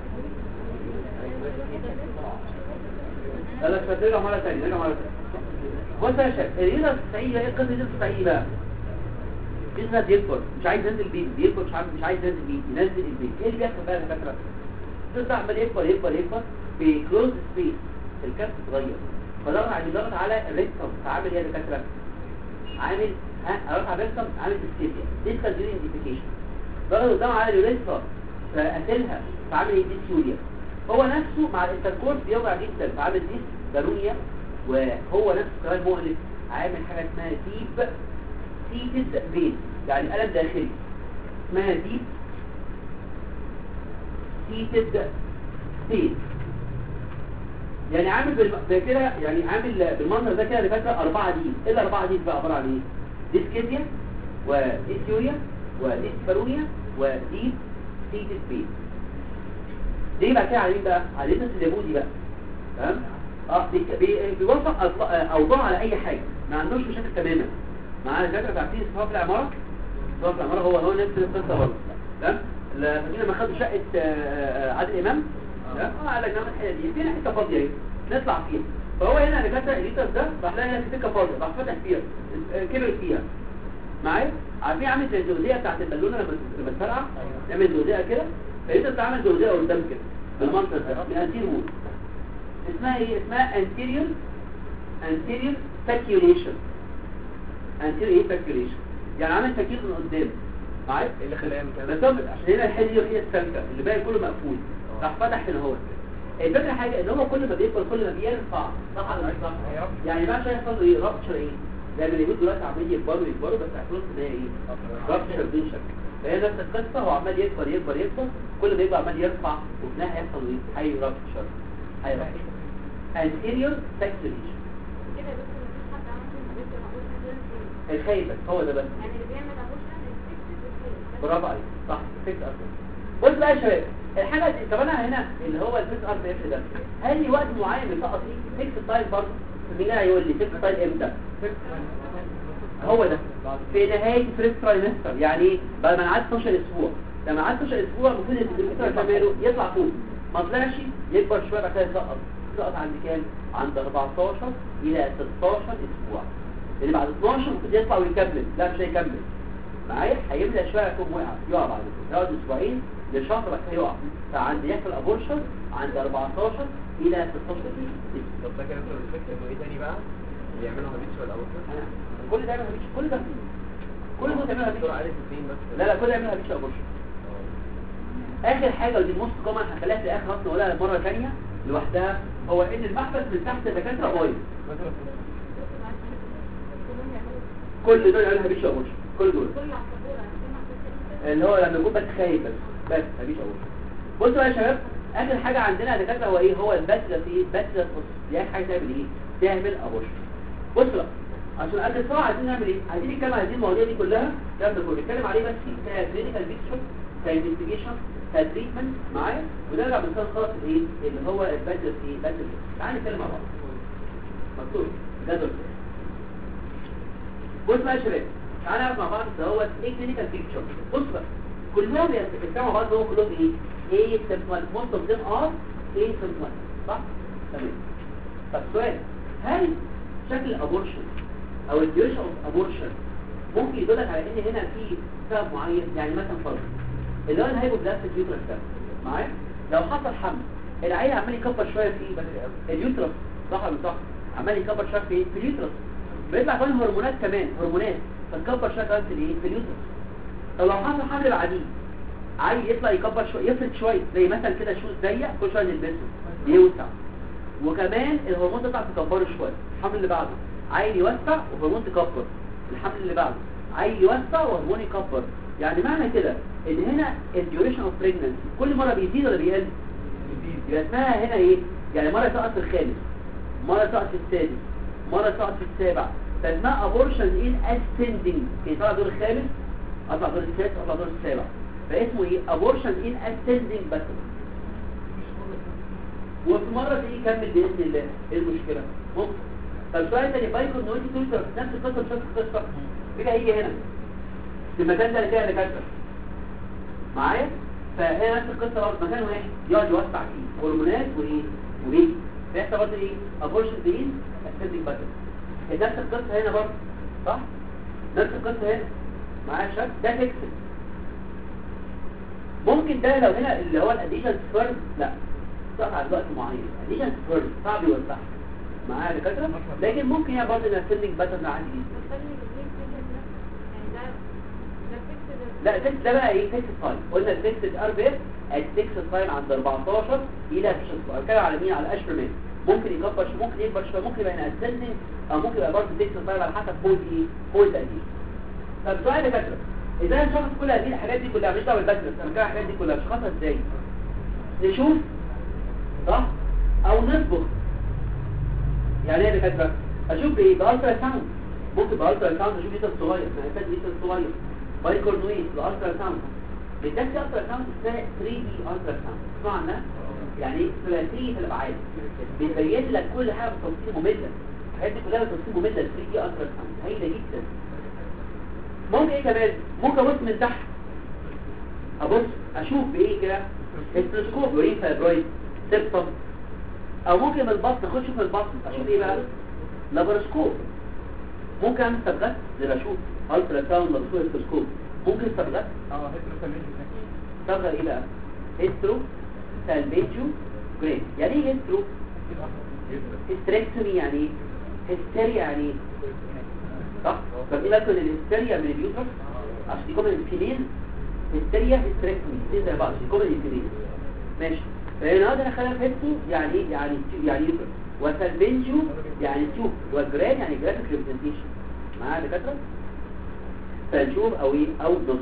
لا لا مش هترجع مرة تانية نرجع مرة تانية بص يا شباب الهيلة الصحية ايه القصة دي الصحية بقى جسمها بيكبر مش عايز ينزل بيه بيكبر مش عارف مش عايز ينزل بيه ينزل البيت ايه اللي بيحصل بقى يا دكاترة الطفل عمال يكبر يكبر يكبر في كلوز سبيس الكبس اتغير فضغط على ضغط على الريكتوم فعامل ايه يا دكاترة عامل ها اروح على الريكتوم عامل ديسكيبيا ديسكال ديورينتيفيكيشن ضغط قدام على اليوريثرا فقتلها فعامل ايه ديسيوريا هو نفسه مع الانتركورس بيوجع جدا فعامل ديس دارونيا وهو نفسه كمان مؤلم عامل حاجه اسمها ديب سيتد بين يعني ألم داخلي اسمها ديب سيتد بين يعني عامل بالم... ده كده يعني عامل بالمنظر ده كده اللي فاكره أربعة دي ايه الأربعة دي بقى عبارة عن ايه؟ ديسكيزيا وديسيوريا وديسبارونيا وديب سيتد بين ليه بقى كده على مين بقى؟ على الناس اليهودي بقى تمام؟ اه بي- بي- بيوافق ألف- آه، اوضاع على اي حاجه ما عندوش مشاكل تماما مع الدكاتره عارفين اسمها في العماره اسمها في العماره هو هو نفس القصه برضه تمام ل- فاكرين لما خدوا شقه آه، آه، عادل امام تمام اه قال لك نعمل الحته دي فينا حته فاضيه اهي نطلع فيها فهو هنا الدكاتره الليتر ده راح لها هنا سكه فاضيه راح فتح فيها آه، كبر فيها معايا عارفين عامل زي الزوديه بتاعت البالونه لما لما تفرقع تعمل زوديه كده فانت بتعمل زوديه قدام كده بالمنطق ده من انتير وول اسمها ايه اسمها anterior anterior speculation anterior ايه speculation يعني عامل تكييف من قدام معايا ايه اللي خلاها بس مكمل هو عشان هنا الحته دي هي السالكه اللي باقي كله مقفول راح فتح هنا هو الفكره حاجه ان هو كل ما بيكبر كل ما بيرفع صح ولا مش صح يعني بقى شايف يحصل له ايه رابتشر ايه زي ما اليهود دلوقتي عمالين يكبروا يكبروا بس هيحصل ان هي ايه رابتشر بدون شك فهي نفس القصه هو عمال يكبر يكبر يكبر كل ما يبقى عمال يرفع وفي النهايه هيحصل له ايه هي رابتشر هي رابتشر anterior speculation كده بس مفيش حد عمل كده بس معقول حد يعمل كده. الخايبة هو ده بس يعني اللي بيعمل ابوشن السكس بالخير برافو عليك صح فيكس ار بص بقى يا شباب الحاجه دي طب انا هنا اللي هو الفيكس ار اف ده هل لي وقت معين بيسقط فيه فيكس تايم برضه مين هيقول لي فيكس تايم امتى هو ده في نهايه فريست ترايمستر يعني ايه بعد ما انا قعدت 12 اسبوع لما قعدت 12 اسبوع المفروض ان الدكتور كماله يطلع فوق ما طلعش يكبر شويه بعد كده يسقط يسقط عند كام عند 14 الى 16 اسبوع اللي بعد 12 المفروض يطلع ويكمل لا مش هيكمل معايا هيبدا شويه يكون وقع يقع بعد كده يقعد اسبوعين لشهر بعد كده يقع فعند يحصل ابورشن عند 14 الى 16 اسبوع طب ده كده الفكرة انه ايه تاني بقى اللي يعملوا هابيتس ولا اول أنا كل ده يعملها بيتش كل ده كل ده تعملها الدكتور بيتش عارف اثنين بس لا لا كل ده يعملها بيتش ابورشن اخر حاجه ودي موست كومن هخليها في اخر اصلا اقولها مره ثانيه لوحدها هو ان المحبس من تحت الدكاتره بايظ كل دول يعملها بيتش ابورشن كل دول كل عصفورة سمع في اللي هو لما يكون بس خايف بس بس مفيش اول بصوا بقى يا شباب اخر حاجه عندنا يا دكاتره هو ايه هو الباتلر ايه باتلر دي اخر حاجه تعمل ايه تعمل ابورشن بصوا بقى عشان اخر الصراحه عايزين نعمل ايه عايزين نتكلم عن هذه المواضيع دي كلها الكلام ده كله نتكلم عليه بس كلينيكال بيكتشر كانفستيجيشن كتريتمنت معايا ونرجع بنسال خلاص الايه اللي هو الباتلر ايه باتلر تعالى نتكلم مع بعض مكتوب جدول بص بقى يا شباب تعالى نعرف مع بعض دوت ايه كلينيكال بيكتشر بص بقى كلهم بيتكلموا مع بعض هو كلهم ايه ايه سيمبتومات موست اوف ذيم ار ايه سيمبتومات صح تمام طب سؤال هل شكل الابورشن او الديوريشن اوف ابورشن ممكن يدلك على ان هنا في سبب معين يعني مثلا فرض اللي هو الهايبوبلاستيك يوترس ده معايا لو حصل حمل العيل عمال يكبر شويه في اليوترس صح ولا مش صح عمال يكبر شويه في في اليوترس بيطلع كمان هرمونات كمان هرمونات فتكبر شويه كمان في الايه في اليوترس طب لو حصل حمل بعديه عايز يطلع يكبر شويه يفرد شويه زي مثلا كده شوز ضيق كل شويه نلبسه يوسع وكمان الهرمون تطلع تكبره شويه الحمل اللي بعده عايز يوسع وهرمون تكبر الحمل اللي بعده عايز يوسع وهرمون يكبر يعني معنى كده ان هنا الديوريشن اوف بريجننسي كل مره بيزيد ولا بيقل يبقى اسمها هنا ايه يعني مره تقعد في الخامس مره تقعد في السادس مره تقعد في السابع فاسمها ابورشن ان اسcending يعني طلع دور الخامس اطلع دور السادس اطلع دور السابع فاسمه ايه ابورشن ان اسندنج باترن وفي مرة تيجي يكمل بإذن الله ايه المشكلة ممكن طب سؤال تاني بايكون نويتي تويتر نفس القصة نفس القصة بيجي هيجي هنا في المكان ده اللي فيها دكاترة معايا فهي نفس القصة برضه مكان واحد يقعد يوسع فيه هرمونات وايه وبيجي فيحصل برضه ايه ابورشن بين اسندنج باترن نفس القصة هنا برضه صح نفس القصة هنا معايا شك ده فيكسد ممكن ده لو هنا اللي هو الاديشن سبيرم لا تقف على وقت معين اديشن سبيرم صعب يوسع معايا يا دكاتره لكن ممكن هي برضه نفسنج باترن عادي جدا لا الفيكس ده بقى ايه فيكس تايم قلنا الفيكس ار بي اف الفيكس تايم عند 14 الى 16 كده على مين على اشبرمين ممكن يكبر شويه ممكن يكبر شويه ممكن يبقى اسندنج او ممكن يبقى برضه فيكس تايم على حسب قوه ايه قوه الاديشن طب سؤال يا دكاتره ازاي نشخص كل هذه الحاجات دي كلها مش دعوه بالبكتيريا انا كده الحاجات دي كلها نشخصها ازاي نشوف صح او نصبغ يعني ايه يا دكاتره اشوف بايه بالترا ساوند ممكن بالترا ساوند اشوف ليتر صغير ما يفاد ليتر صغير بايكورنويد بالترا ساوند بالذات الترا ساوند اسمها 3 دي الترا ساوند اسمعوا عنها يعني ايه ثلاثيه الابعاد بيبين لك كل حاجه بتفاصيل ممله الحاجات دي كلها بتفاصيل ممله 3 دي الترا ساوند هايله جدا ممكن ايه كمان ممكن ابص من تحت ابص اشوف بايه كده التلسكوب وايه فايبرويد سيبتم او ممكن من البطن اخش اشوف من البطن اشوف ايه بقى لابروسكوب ممكن اعمل صبغات زي ما اشوف الترا ساوند لابروسكوب التلسكوب ممكن صبغات اه هيترو صبغه ايه بقى هيسترو سالفيجيو جريد يعني ايه هيسترو هيستريكتومي يعني ايه هيستيريا يعني ايه صح طب ايه لكن الهستيريا من اليوترس عشان يكون الفيميل هستيريا هستريكتومي دي زي بعض يكون الفيميل ماشي فهنا هذا انا خليها فيكتو يعني ايه يعني يعني يوترس وسالفنجيو يعني تيوب والجران يعني جرافيك ريبريزنتيشن معايا دكاتره فنشوف او ايه او نص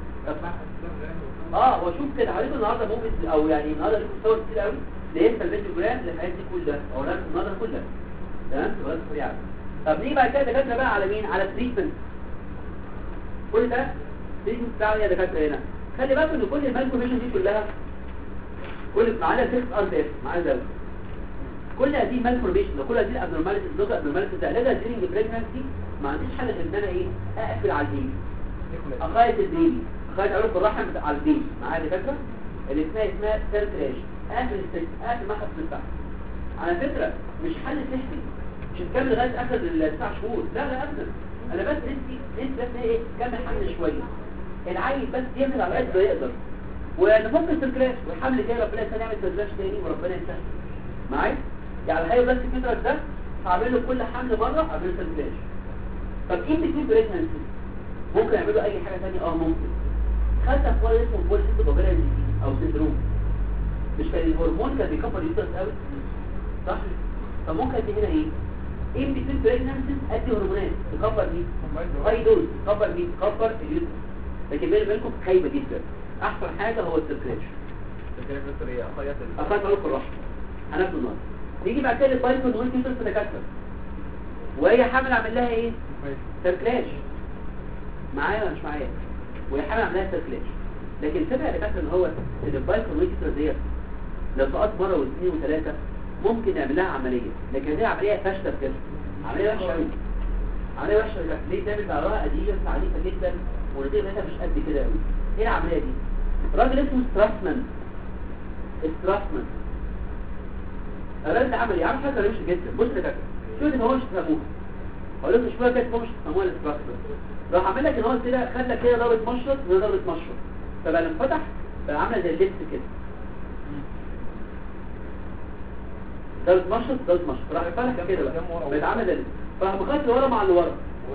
اه واشوف كده حضرتك النهارده ممكن او يعني النهارده اشوف صور كتير قوي ليه السالفنجيو جرام للحاجات دي كلها او لا النهارده كلها تمام سؤال سريع طب نيجي بعد كده دكاتره بقى على مين على التريتمنت كل ده التريتمنت بتاعه يا دكاتره هنا خلي بالك ان كل المالكوميشن دي كلها كل معانا 6 ار بي اف معانا ده كل هذه مالفورميشن وكل هذه الابنورماليتيز لوك ابنورماليتيز ده لازم ديرنج بريجنسي ما عنديش حل غير ان انا ايه اقفل على البيبي اخيط البيبي اخيط عروق الرحم على البيبي معايا دكاتره اللي اسمها اسمها سيركلاج اقفل السلك اقفل محط من تحت على فكره مش حل سحري مش هتكمل لغايه اخر التسع شهور لا لا ابدا انا بس انت انت بس ايه كمل حمل شويه العيل بس يعمل على قد ما يقدر ونفك السيركلاج والحمل جاي ربنا يسهل يعمل سيركلاج تاني وربنا يسهل معايا يعني الحقيقه بس الفكره ده هعمل له كل حمل مره اعمل له سيركلاج طب ايه بتكون بريجنسي ممكن يعملوا اي حاجه ثانيه اه ممكن خدت اخوال اسمه بول سيتو او سندروم مش كان الهرمون كان بيكبر اليوترس قوي صح فممكن دي هنا ايه ايه بتكون بريجنسي ادي هرمونات تكبر دي هاي دوز تكبر دي تكبر اليوترس لكن بيني وبينكم خايبه جدا احسن حاجه هو السيركلاج اخذت عليكم الرحمه هناخد النهارده نيجي بعد كده البايكون وانت يوترس تكسر وهي حامل عامل لها ايه سيركلاج معايا ولا مش معايا وهي حامل عامل لها سيركلاج لكن الفكره اللي كانت ان هو ان البايكون وانت ديت لو سقط مره واثنين وثلاثه ممكن نعمل لها عمليه لكن دي عمليه فاشله بجد عمليه وحشه قوي عمليه وحشه بجد ليه تعمل بقى وراها اديشنز عنيفه جدا والنتيجه بتاعتها مش قد كده قوي ايه العمليه دي راجل اسمه ستراسمان ستراسمان الراجل ده عمل ايه عارف حاجه غريبه جدا بص يا كابتن شو دي ما هوش تفهموها اقول لكم شويه كده ما هوش تفهموها الستراسمان راح عامل لك ان هو كده خلى كده ضربه مشرط وده ضربه مشرط فبقى لما فتح بقى عامله زي اللبس كده ضربه مشرط ضربه مشرط راح فتح كده بقى بقت عامله زي اللبس فراح مخاط ورا مع اللي ورا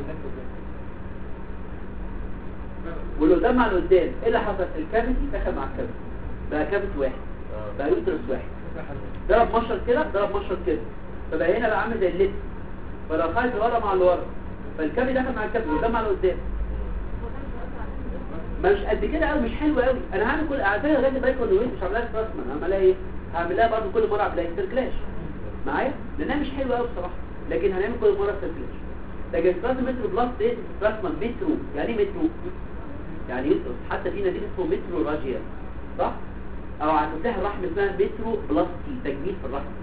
واللي قدام مع اللي قدام ايه اللي حصل الكافيتي دخل مع الكافيتي بقى كافيتي واحد بقى يوترس واحد ضرب مشرط كده ضرب مشرط كده فبقى هنا بقى عامل زي اللبس فلو خالد ورا مع اللي ورا فالكافي دخل مع الكافي قدام مع اللي قدام ما مش قد كده قوي مش حلو قوي انا هعمل كل اعتبر لغايه بايكون وين مش هعملها ستراسمان هعملها ايه هعملها برضه كل مره اعملها سيركلاش معايا لانها مش حلوه قوي بصراحه لكن هنعمل كل مره سيركلاش لكن ستراسمان متر بلس ايه ستراسمان مترو يعني ايه مترو يعني يترس حتى في نتيجه اسمه مترو راجيا صح او هتفتح الرحم اسمها مترو بلاستي تجميل في الرحم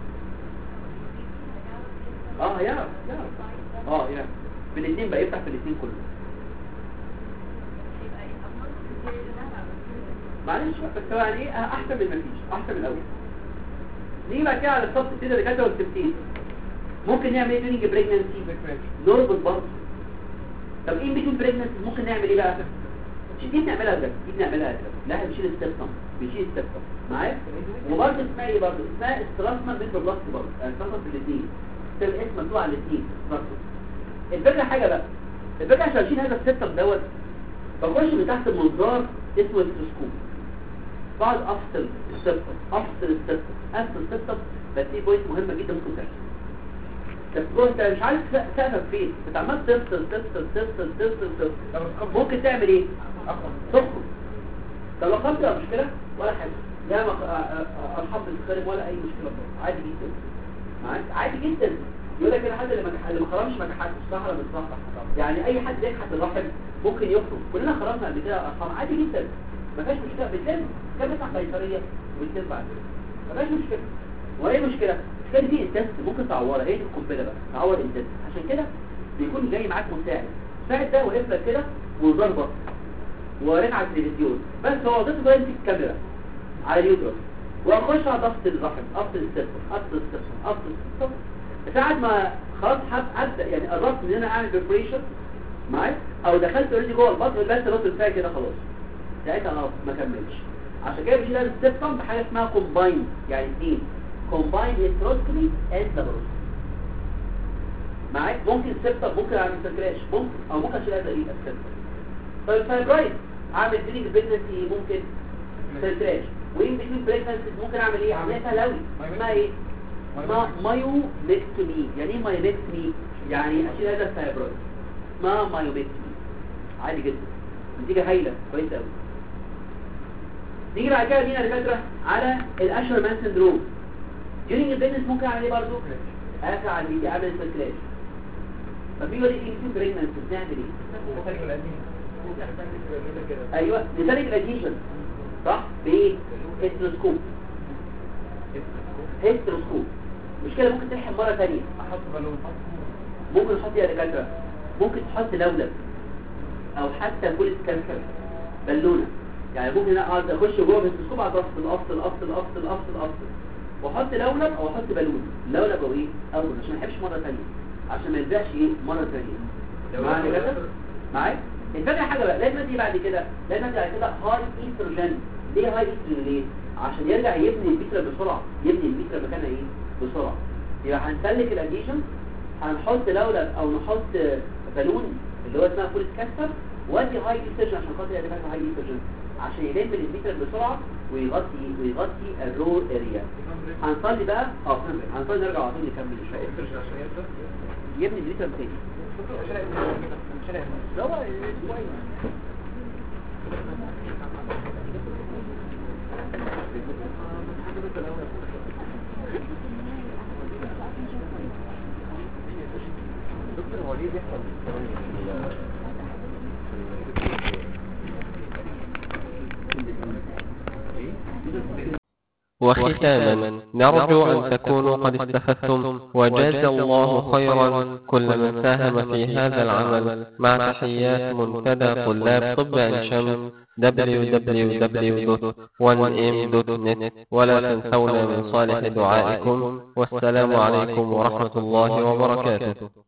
اه يا يا اه يا في الاثنين بقى يفتح في الاثنين كله معلش بس هو يعني ايه احسن من مفيش احسن من الاول نيجي بقى كده على الصف كده دكاتره والتفتيش ممكن نعمل ايه ديورنج بريجنسي نربط برضه طب ايه بيكون بريجنسي ممكن نعمل ايه بقى مش دي بنعملها بس دي بنعملها بس لا احنا بنشيل السبتم بنشيل السبتم معايا وبرضه اسمها ايه برضه اسمها استراسما ميكروبلاست برضه استراسما في الاثنين ده الاسم مكتوب على الاثنين برضه الفكره حاجه بقى الفكره عشان اشيل هذا السبتم دوت بخش من تحت منظار اسمه التلسكوب بعد افصل السبتم افصل السبتم افصل السبتم بس دي بوينت مهمه جدا ممكن تحصل بس هو انت مش عارف سقفك فين انت عمال تفصل تفصل تفصل تفصل تفصل ممكن تعمل ايه تخرج طب لو خرجت ولا مشكله ولا حاجه لا ما الحب الخارج ولا اي مشكله خالص عادي جدا معاك عادي جدا يقول لك الحد اللي ما اللي ما خرجش ما كحتش صح ولا مش صح يعني اي حد يكحت الرحم ممكن يخرج كلنا خرجنا قبل كده ارقام عادي جدا ما فيهاش مشكله بتلم كان بتاع قيصريه وبتلم بعد كده ما فيهاش مشكله وايه المشكله المشكله دي التست ممكن تعورها هي دي القنبله بقى تعور التست عشان كده بيكون جاي معاك مساعد المساعد ده واقف لك كده وظبط ورافع على التلفزيون بس هو وظيفته بقى يمسك الكاميرا على اليوتيوب واخش على ضغط الرحم افصل السيستم افصل السيستم افصل السيستم ساعة ما خلاص حب ابدا يعني قربت ان انا اعمل بريبريشن معايا او دخلت اوريدي جوه البطن بس بطن الفاي كده خلاص ساعتها خلاص ما كملش عشان كده بيشيل هذا السيستم بحاجه اسمها كومباين يعني اثنين كومباين هيستروسكوبي اند لابروسكوبي معاك ممكن السيستم ممكن اعمل سيركلاش ممكن او ممكن اشيل هذا ايه السيستم طيب الفايبرايد اعمل درينج بريجنسي ممكن سيركلاش وين بتوين بريجنسي ممكن اعمل ايه عمليه سهله قوي اسمها ايه اسمها مايوميكتومي يعني ايه مايوميكتومي يعني اشيل هذا الفايبرويد اسمها مايوميكتومي عادي جدا نتيجه هايله كويسه قوي نيجي بعد كده بينا دكاتره على الاشهر مان سندروم ديورنج البيزنس ممكن اعمل ايه برضه اقفل على الفيديو اعمل سيركلاش طب يقول لي ايه بريجنسي بنعمل ايه ايوه لذلك الاديشن صح بايه هيستروسكوب هيستروسكوب مشكله ممكن تلحم مره ثانيه احط بالون ممكن تحط يا دكاتره ممكن تحط لولب او حتى كل كانسر بالونه يعني ممكن اقعد اخش جوه الهيستروسكوب على افصل افصل افصل افصل افصل افصل واحط لولب او احط بالون لولب او ايه اول عشان ما يحبش مره ثانيه عشان ما يرجعش ايه مره ثانيه معايا يا دكاتره معايا الفكره حاجه بقى لازم ادي بعد كده لازم ادي بعد كده هاي ايستروجين ليه هاي ايستروجين ليه عشان يرجع يبني البيترا بسرعه يبني البيترا مكانها ايه بسرعه يبقى هنسلك الاديشن هنحط لولب او نحط بالون اللي هو اسمها فول كاستر وادي هاي ايستروجين عشان خاطر يبقى هاي ايستروجين عشان يلم البيترا بسرعه ويغطي ويغطي الرو اريا هنصلي بقى اه هنصلي نرجع على طول نكمل شويه عشان يبدا يبني البيترا تاني ده هو كويس دكتور هو ليه بيحصل وختاما نرجو أن تكونوا قد استفدتم وجاز الله خيرا كل من ساهم في هذا العمل مع تحيات منتدى طلاب طب عين شمس www.1m.net ولا تنسونا من صالح دعائكم والسلام عليكم ورحمة الله وبركاته